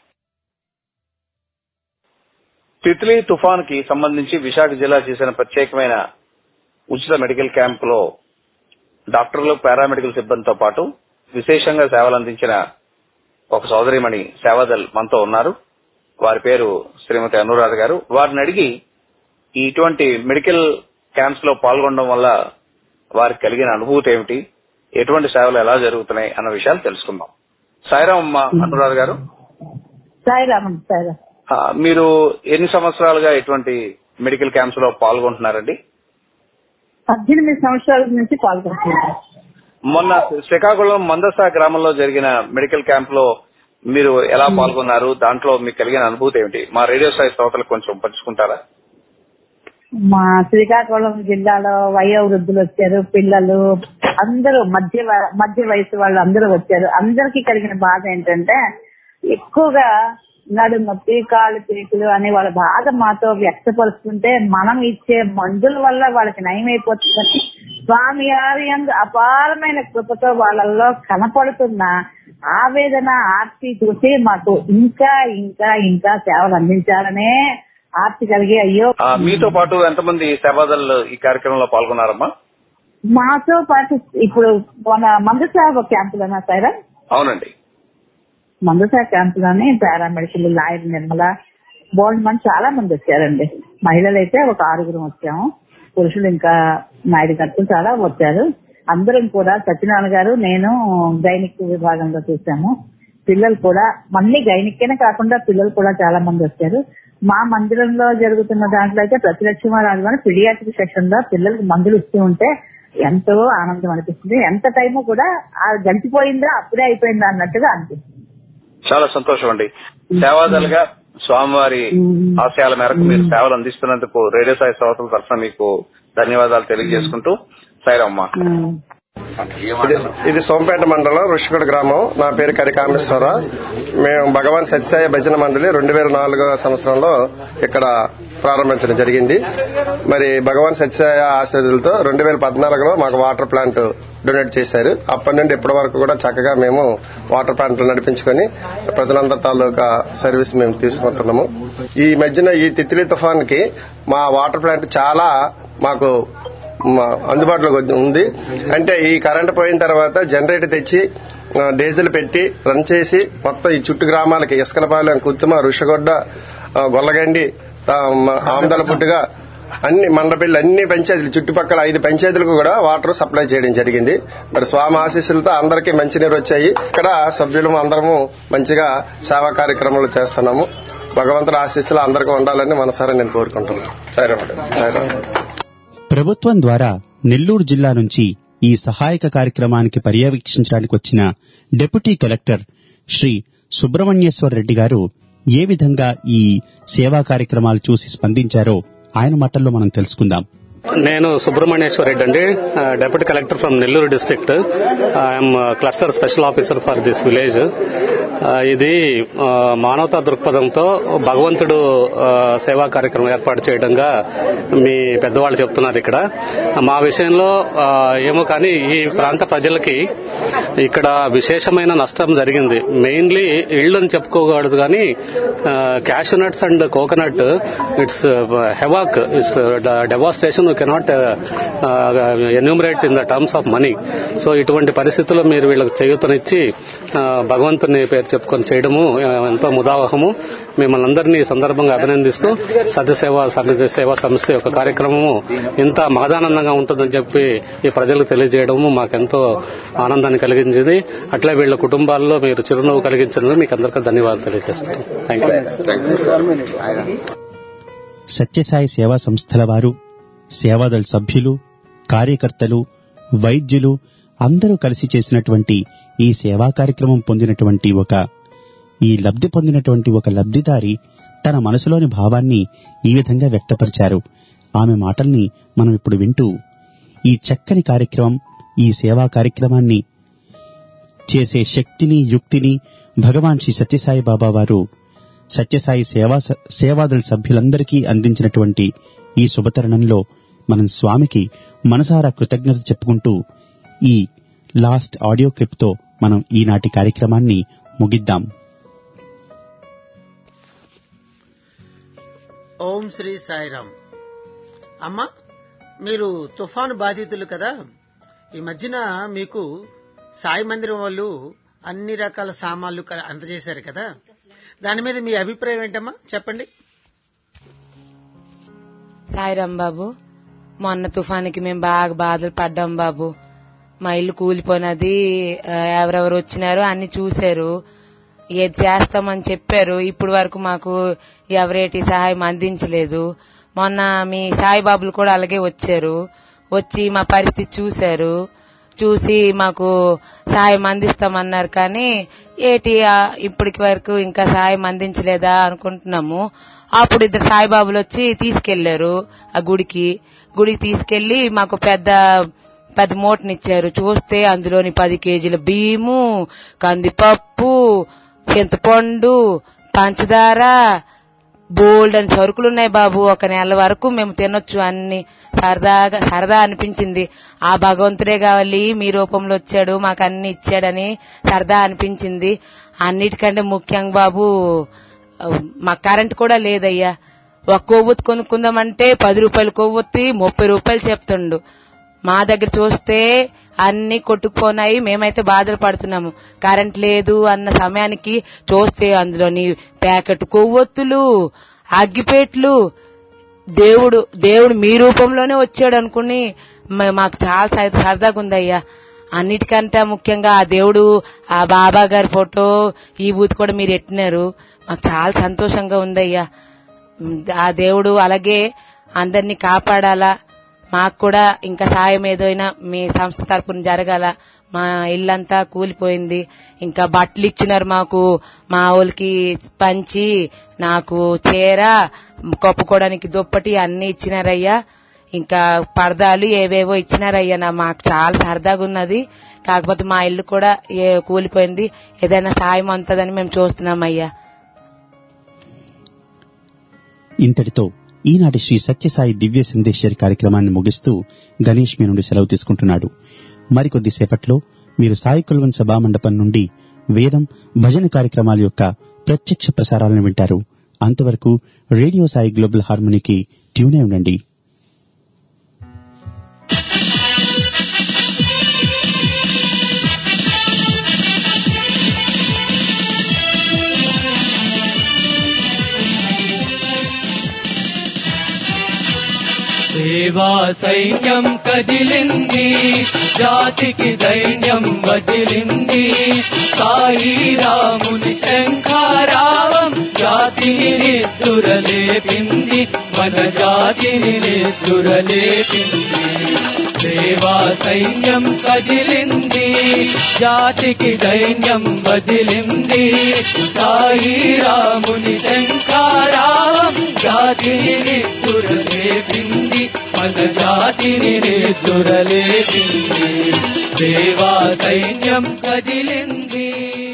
తిత్లీ తుఫాన్ కి సంబంధించి విశాఖ జిల్లా చేసిన ప్రత్యేకమైన ఉచిత మెడికల్ క్యాంప్ లో డాక్టర్లు పారామెడికల్ సిబ్బందితో పాటు విశేషంగా సేవలు అందించిన ఒక సోదరిమణి సేవాదల్ మనతో ఉన్నారు వారి పేరు శ్రీమతి అనురాధ గారు వారిని అడిగి ఈ ఇటువంటి మెడికల్ క్యాంప్స్ లో పాల్గొనడం వల్ల వారికి కలిగిన అనుభూతి ఏమిటి ఎటువంటి సేవలు ఎలా జరుగుతున్నాయి అన్న విషయాలు తెలుసుకుందాం సాయిరామ్ అమ్మ అనురాధ గారు సాయిరామన్ సాయిరామ్ ఆ, మీరు ఎన్ని సంవత్సరాలుగా ఇటువంటి మెడికల్ క్యాంప్స్ లో పాల్గొంటున్నారండి పద్దెనిమిది సంవత్సరాల నుంచి పాల్గొంటున్నాను మొన్న శ్రీకాకుళం మందస గ్రామంలో జరిగిన మెడికల్ క్యాంప్ లో మీరు ఎలా పాల్గొన్నారు దాంట్లో మీకు కలిగిన అనుభూతి ఏమిటి మా రేడియో స్థాయి శ్రోతలకు కొంచెం పంచుకుంటారా మా శ్రీకాకుళం జిల్లాలో వయో వృద్ధులు వచ్చారు పిల్లలు అందరూ మధ్య వ- మధ్య వయసు వాళ్ళు అందరూ వచ్చారు అందరికీ కలిగిన బాధ ఏంటంటే ఎక్కువగా నడు నొప్పి కాళ్ళు పీకులు అని వాళ్ళ బాధ మాతో వ్యక్తపరుస్తుంటే మనం ఇచ్చే మందుల వల్ల వాళ్ళకి నయమైపోతుందని స్వామి వారి యందు అపారమైన కృపతో వాళ్ళల్లో కనపడుతున్న ఆవేదన ఆర్తి చూసి మాకు ఇంకా ఇంకా ఇంకా సేవలు అందించాలనే ఆర్తి కలిగి అయ్యో ఆ, మీతో పాటు ఎంతమంది సేవాదలు ఈ కార్యక్రమంలో పాల్గొన్నారమ్మా మాతో పాటు ఇప్పుడు మన మందసాగ క్యాంపులోనా సార్ అవునండి మందసాగ క్యాంపులోనే పారామెడికల్ లాయర్ నిర్మల బోల్డ్ మంది చాలా మంది వచ్చారండి మహిళలు అయితే ఒక ఆరుగురు వచ్చాము పురుషులు ఇంకా నాయుడు గారు చాలా వచ్చారు అందరం కూడా సత్యనారాయణ గారు నేను గైనిక్ విభాగంలో చూసాము పిల్లలు కూడా మళ్ళీ గైనిక్కేనే కాకుండా పిల్లలు కూడా చాలా మంది వచ్చారు మా మందిరంలో జరుగుతున్న దాంట్లో అయితే ప్రతిలక్ష్మ రాజు పిడియాట్రిక్ సెక్షన్ లో పిల్లలకు మందులు ఇస్తూ ఉంటే ఎంతో ఆనందం అనిపిస్తుంది ఎంత టైము కూడా ఆ గడిచిపోయిందా అప్పుడే అయిపోయిందా అన్నట్టుగా అనిపిస్తుంది చాలా సంతోషం అండి సేవాదలుగా స్వామివారి ఆశయాల మేరకు మీరు సేవలు అందిస్తున్నందుకు రేడియో సాయి శ్రోతల తరఫున మీకు ధన్యవాదాలు తెలియజేసుకుంటూ సాయిరమ్మ ఇది ఇది సోంపేట మండలం ఋషికొండ గ్రామం నా పేరు కరి కామేశ్వరరావు మేము భగవాన్ సత్యసాయి భజన మండలి రెండు వేల నాలుగో సంవత్సరంలో ఇక్కడ ప్రారంభించడం జరిగింది మరి భగవాన్ సత్యసాయి ఆశీర్వాదాలతో రెండు వేల పద్నాలుగులో మాకు వాటర్ ప్లాంట్ డొనేట్ చేశారు అప్పటి నుండి ఇప్పటి వరకు కూడా చక్కగా మేము వాటర్ ప్లాంట్ నడిపించుకొని ప్రజలందరి తాలూకా సర్వీస్ మేము తీసుకుంటున్నాము ఈ మధ్యన ఈ తిత్లీ తుఫాన్ కి మా వాటర్ ప్లాంట్ చాలా మాకు మ- అందుబాటులోకి వచ్చి- ఉంది అంటే ఈ కరెంట్ పోయిన తర్వాత జనరేటర్ తెచ్చి ఆ, డీజిల్ పెట్టి రన్ చేసి మొత్తం ఈ చుట్టు గ్రామాలకి ఇసుకలపాలెం కుత్తుమ ఋషగొడ్డ ఆ, గొల్లగండి ఆ, మ- ఆమదల పుట్టుగా అన్ని మండపిల్లి అన్ని పంచాయతీలు చుట్టుపక్కల ఐదు పంచాయతీలకు కూడా వాటర్ సప్లై చేయడం జరిగింది మరి స్వామి ఆశీస్సులతో అందరికీ మంచినీరు వచ్చాయి ఇక్కడ సభ్యులు అందరము మంచిగా సేవా కార్యక్రమాలు చేస్తున్నాము భగవంతుడు ఆశీస్సులు అందరికీ ఉండాలని మనసారా నేను కోరుకుంటున్నాను సరే మేడం సరే ప్రభుత్వం ద్వారా నెల్లూరు జిల్లా నుంచి ఈ సహాయక కార్యక్రమానికి పర్యవేక్షించడానికి వచ్చిన డిప్యూటీ కలెక్టర్ శ్రీ సుబ్రహ్మణ్యేశ్వర రెడ్డి గారు ఏ విధంగా ఈ సేవా కార్యక్రమాలు చూసి స్పందించారో ఆయన మాటల్లో మనం తెలుసుకుందాం నేను సుబ్రహ్మణ్యేశ్వర రెడ్డి అండి deputy collector from Nellore district I'm cluster special officer for this village ఇది ఆ, మానవతా దృక్పథంతో భగవంతుడు ఆ, సేవా కార్యక్రమం ఏర్పాటు చేయడంగా మీ పెద్దవాళ్ళు చెప్తున్నారు ఇక్కడ మా విషయంలో ఆ, ఏమో కానీ ఈ ప్రాంత ప్రజలకి ఇక్కడ విశేషమైన నష్టం జరిగింది మెయిన్లీ ఇళ్ళు అని చెప్పుకోకూడదు కానీ cashew nuts and coconut it's havoc it's devastation cannot enumerate in the terms of money so ఇటువంటి పరిస్థితుల్లో మీరు వీళ్ళకి చేయూతనిచ్చి ఆ, భగవంతుని పేరు చెప్పుకొని చేయడము ఆ, ఎంతో ముదావహము మిమ్మల్ని అందరినీ ఈ సందర్భంగా అభినందిస్తూ సత్యసేవ సమితి సేవా సంస్థ యొక్క కార్యక్రమము ఇంత మహదానందంగా ఉంటుందని చెప్పి ఈ ప్రజలకు తెలియజేయడము మాకెంతో ఆనందాన్ని కలిగించింది అట్లే వీళ్ళ కుటుంబాల్లో మీరు చిరునవ్వు కలిగించినందుకు మీకు అందరికీ ధన్యవాదాలు తెలియజేస్తాను థ్యాంక్ యూ సత్యసాయి సేవా సంస్థల వారు సేవాదళ సభ్యులు కార్యకర్తలు వైద్యులు అందరూ కలిసి చేసినటువంటి ఈ సేవా కార్యక్రమం పొందినటువంటి ఒక ఈ లబ్ధి పొందినటువంటి ఒక లబ్ధిదారి తన మనసులోని భావాన్ని ఈ విధంగా వ్యక్తపరిచారు ఆమె మాటల్ని మనం ఇప్పుడు వింటూ ఈ చక్కని కార్యక్రమం ఈ సేవా కార్యక్రమాన్ని చేసే శక్తిని యుక్తిని భగవాన్ శ్రీ సత్యసాయి బాబా వారు సత్యసాయి సేవా సేవాదళ సభ్యులందరికీ అందించినటువంటి ఈ శుభతరుణంలో మనం స్వామికి మనసారా కృతజ్ఞత చెప్పుకుంటూ ఈ లాస్ట్ ఆడియో క్లిప్ తో మనం ఈనాటి కార్యక్రమాన్ని ముగిద్దాం ఓం శ్రీ సాయిరామ్ అమ్మ మీరు తుఫాను బాధితులు కదా ఈ మధ్యన మీకు సాయి మందిరం వాళ్ళు అన్ని రకాల సామాన్లు క- అందజేశారు కదా దాని మీద మీ అభిప్రాయం ఏంటమ్మా చెప్పండి సాయిరామ్ బాబు మొన్న తుఫానికి మేము బాగా బాధలు పడ్డాం బాబు మా ఇల్లు కూలిపోయినది ఆ, ఎవరెవరు వచ్చినారు అన్ని చూశారు ఏది చేస్తామని చెప్పారు ఇప్పుడు వరకు మాకు ఎవరేటి సహాయం అందించలేదు మొన్న మీ సాయిబాబులు కూడా అలాగే వచ్చారు వచ్చి మా పరిస్థితి చూశారు చూసి మాకు సాయం అందిస్తామన్నారు కానీ ఏటి ఆ, ఇప్పటికి వరకు ఇంకా సాయం అందించలేదా అనుకుంటున్నాము అప్పుడు ఇద్దరు సాయిబాబులు వచ్చి తీసుకెళ్లారు ఆ గుడికి గుడికి తీసుకెళ్లి మాకు పెద్ద పెద్ద మూటనిచ్చారు చూస్తే అందులోని పది కేజీల బియ్యము కందిపప్పు చింతపండు పంచదార బోల్డ్ అని సరుకులు ఉన్నాయి బాబు ఒక నెల వరకు మేము తినొచ్చు అన్ని సరదాగా సరదా అనిపించింది ఆ భగవంతుడే కావాలి మీ రూపంలో వచ్చాడు మాకు అన్ని ఇచ్చాడని సరదా అనిపించింది అన్నిటికంటే ముఖ్యంగా బాబు మా కరెంట్ కూడా లేదయ్యా ఒక కొవ్వొత్తి కొనుక్కుందామంటే పది రూపాయలు కొవ్వొత్తి ముప్పై రూపాయలు చెప్తుండు మా దగ్గర చూస్తే అన్ని కొట్టుకుపోనాయి మేమైతే బాధలు పడుతున్నాము కరెంట్ లేదు అన్న సమయానికి చూస్తే అందులోని ప్యాకెట్ కొవ్వొత్తులు అగ్గిపేట్లు దేవుడు దేవుడు మీ రూపంలోనే వచ్చాడు అనుకుని మ- మాకు చాలా సర- సరదాగా ఉందయ్యా అన్నిటికంటే ముఖ్యంగా ఆ దేవుడు ఆ బాబా గారి ఫోటో ఈ బూత్ కూడా మీరు ఎట్టినారు మాకు చాలా సంతోషంగా ఉందయ్యా ఉమ్, ఆ దేవుడు అలాగే అందరినీ కాపాడాలా మాకు కూడా ఇంకా సాయం ఏదైనా మీ సంస్థ తరపున జరగాల మా ఇల్లంతా కూలిపోయింది ఇంకా బట్టలు ఇచ్చినారు మాకు మా వాళ్ళకి పంచి నాకు చీర కప్పుకోవడానికి దుప్పటి అన్ని ఇచ్చినారయ్యా ఇంకా పరదాలు ఏవేవో ఇచ్చినారయ్యా నా మాకు చాలా సరదాగా ఉన్నది కాకపోతే మా ఇల్లు కూడా ఏ కూలిపోయింది ఏదైనా సాయం అంతదని మేము చూస్తున్నామయ్యా ఇంతటితో ఈనాటి శ్రీ సత్యసాయి దివ్య సందేశ్వరి కార్యక్రమాన్ని ముగిస్తూ గణేష్ మీ నుండి సెలవు తీసుకుంటున్నాడు మరికొద్ది సేపట్లో మీరు సాయి కుల్వన్ సభా మండపం నుండి వేదం భజన కార్యక్రమాల యొక్క ప్రత్యక్ష ప్రసారాలను వింటారు అంతవరకు రేడియో సాయి గ్లోబల్ హార్మోనీకి ట్యూనే ఉండండి సేవా సైన్యం కదిలింది జాతికి దైన్యం వదిలింది సాయి రాముని శంఖారావం జాతిని నిద్దురలేపింది మన జాతిని నిద్దురలేపింది సేవా సైన్యం కదిలింది జాతికి దైన్యం వదిలింది సాయి రాముని శంఖారావం జాతిని నిద్దురలేపింది మన జాతిని నిద్దురలేపింది దేవా సైన్యం కదిలింది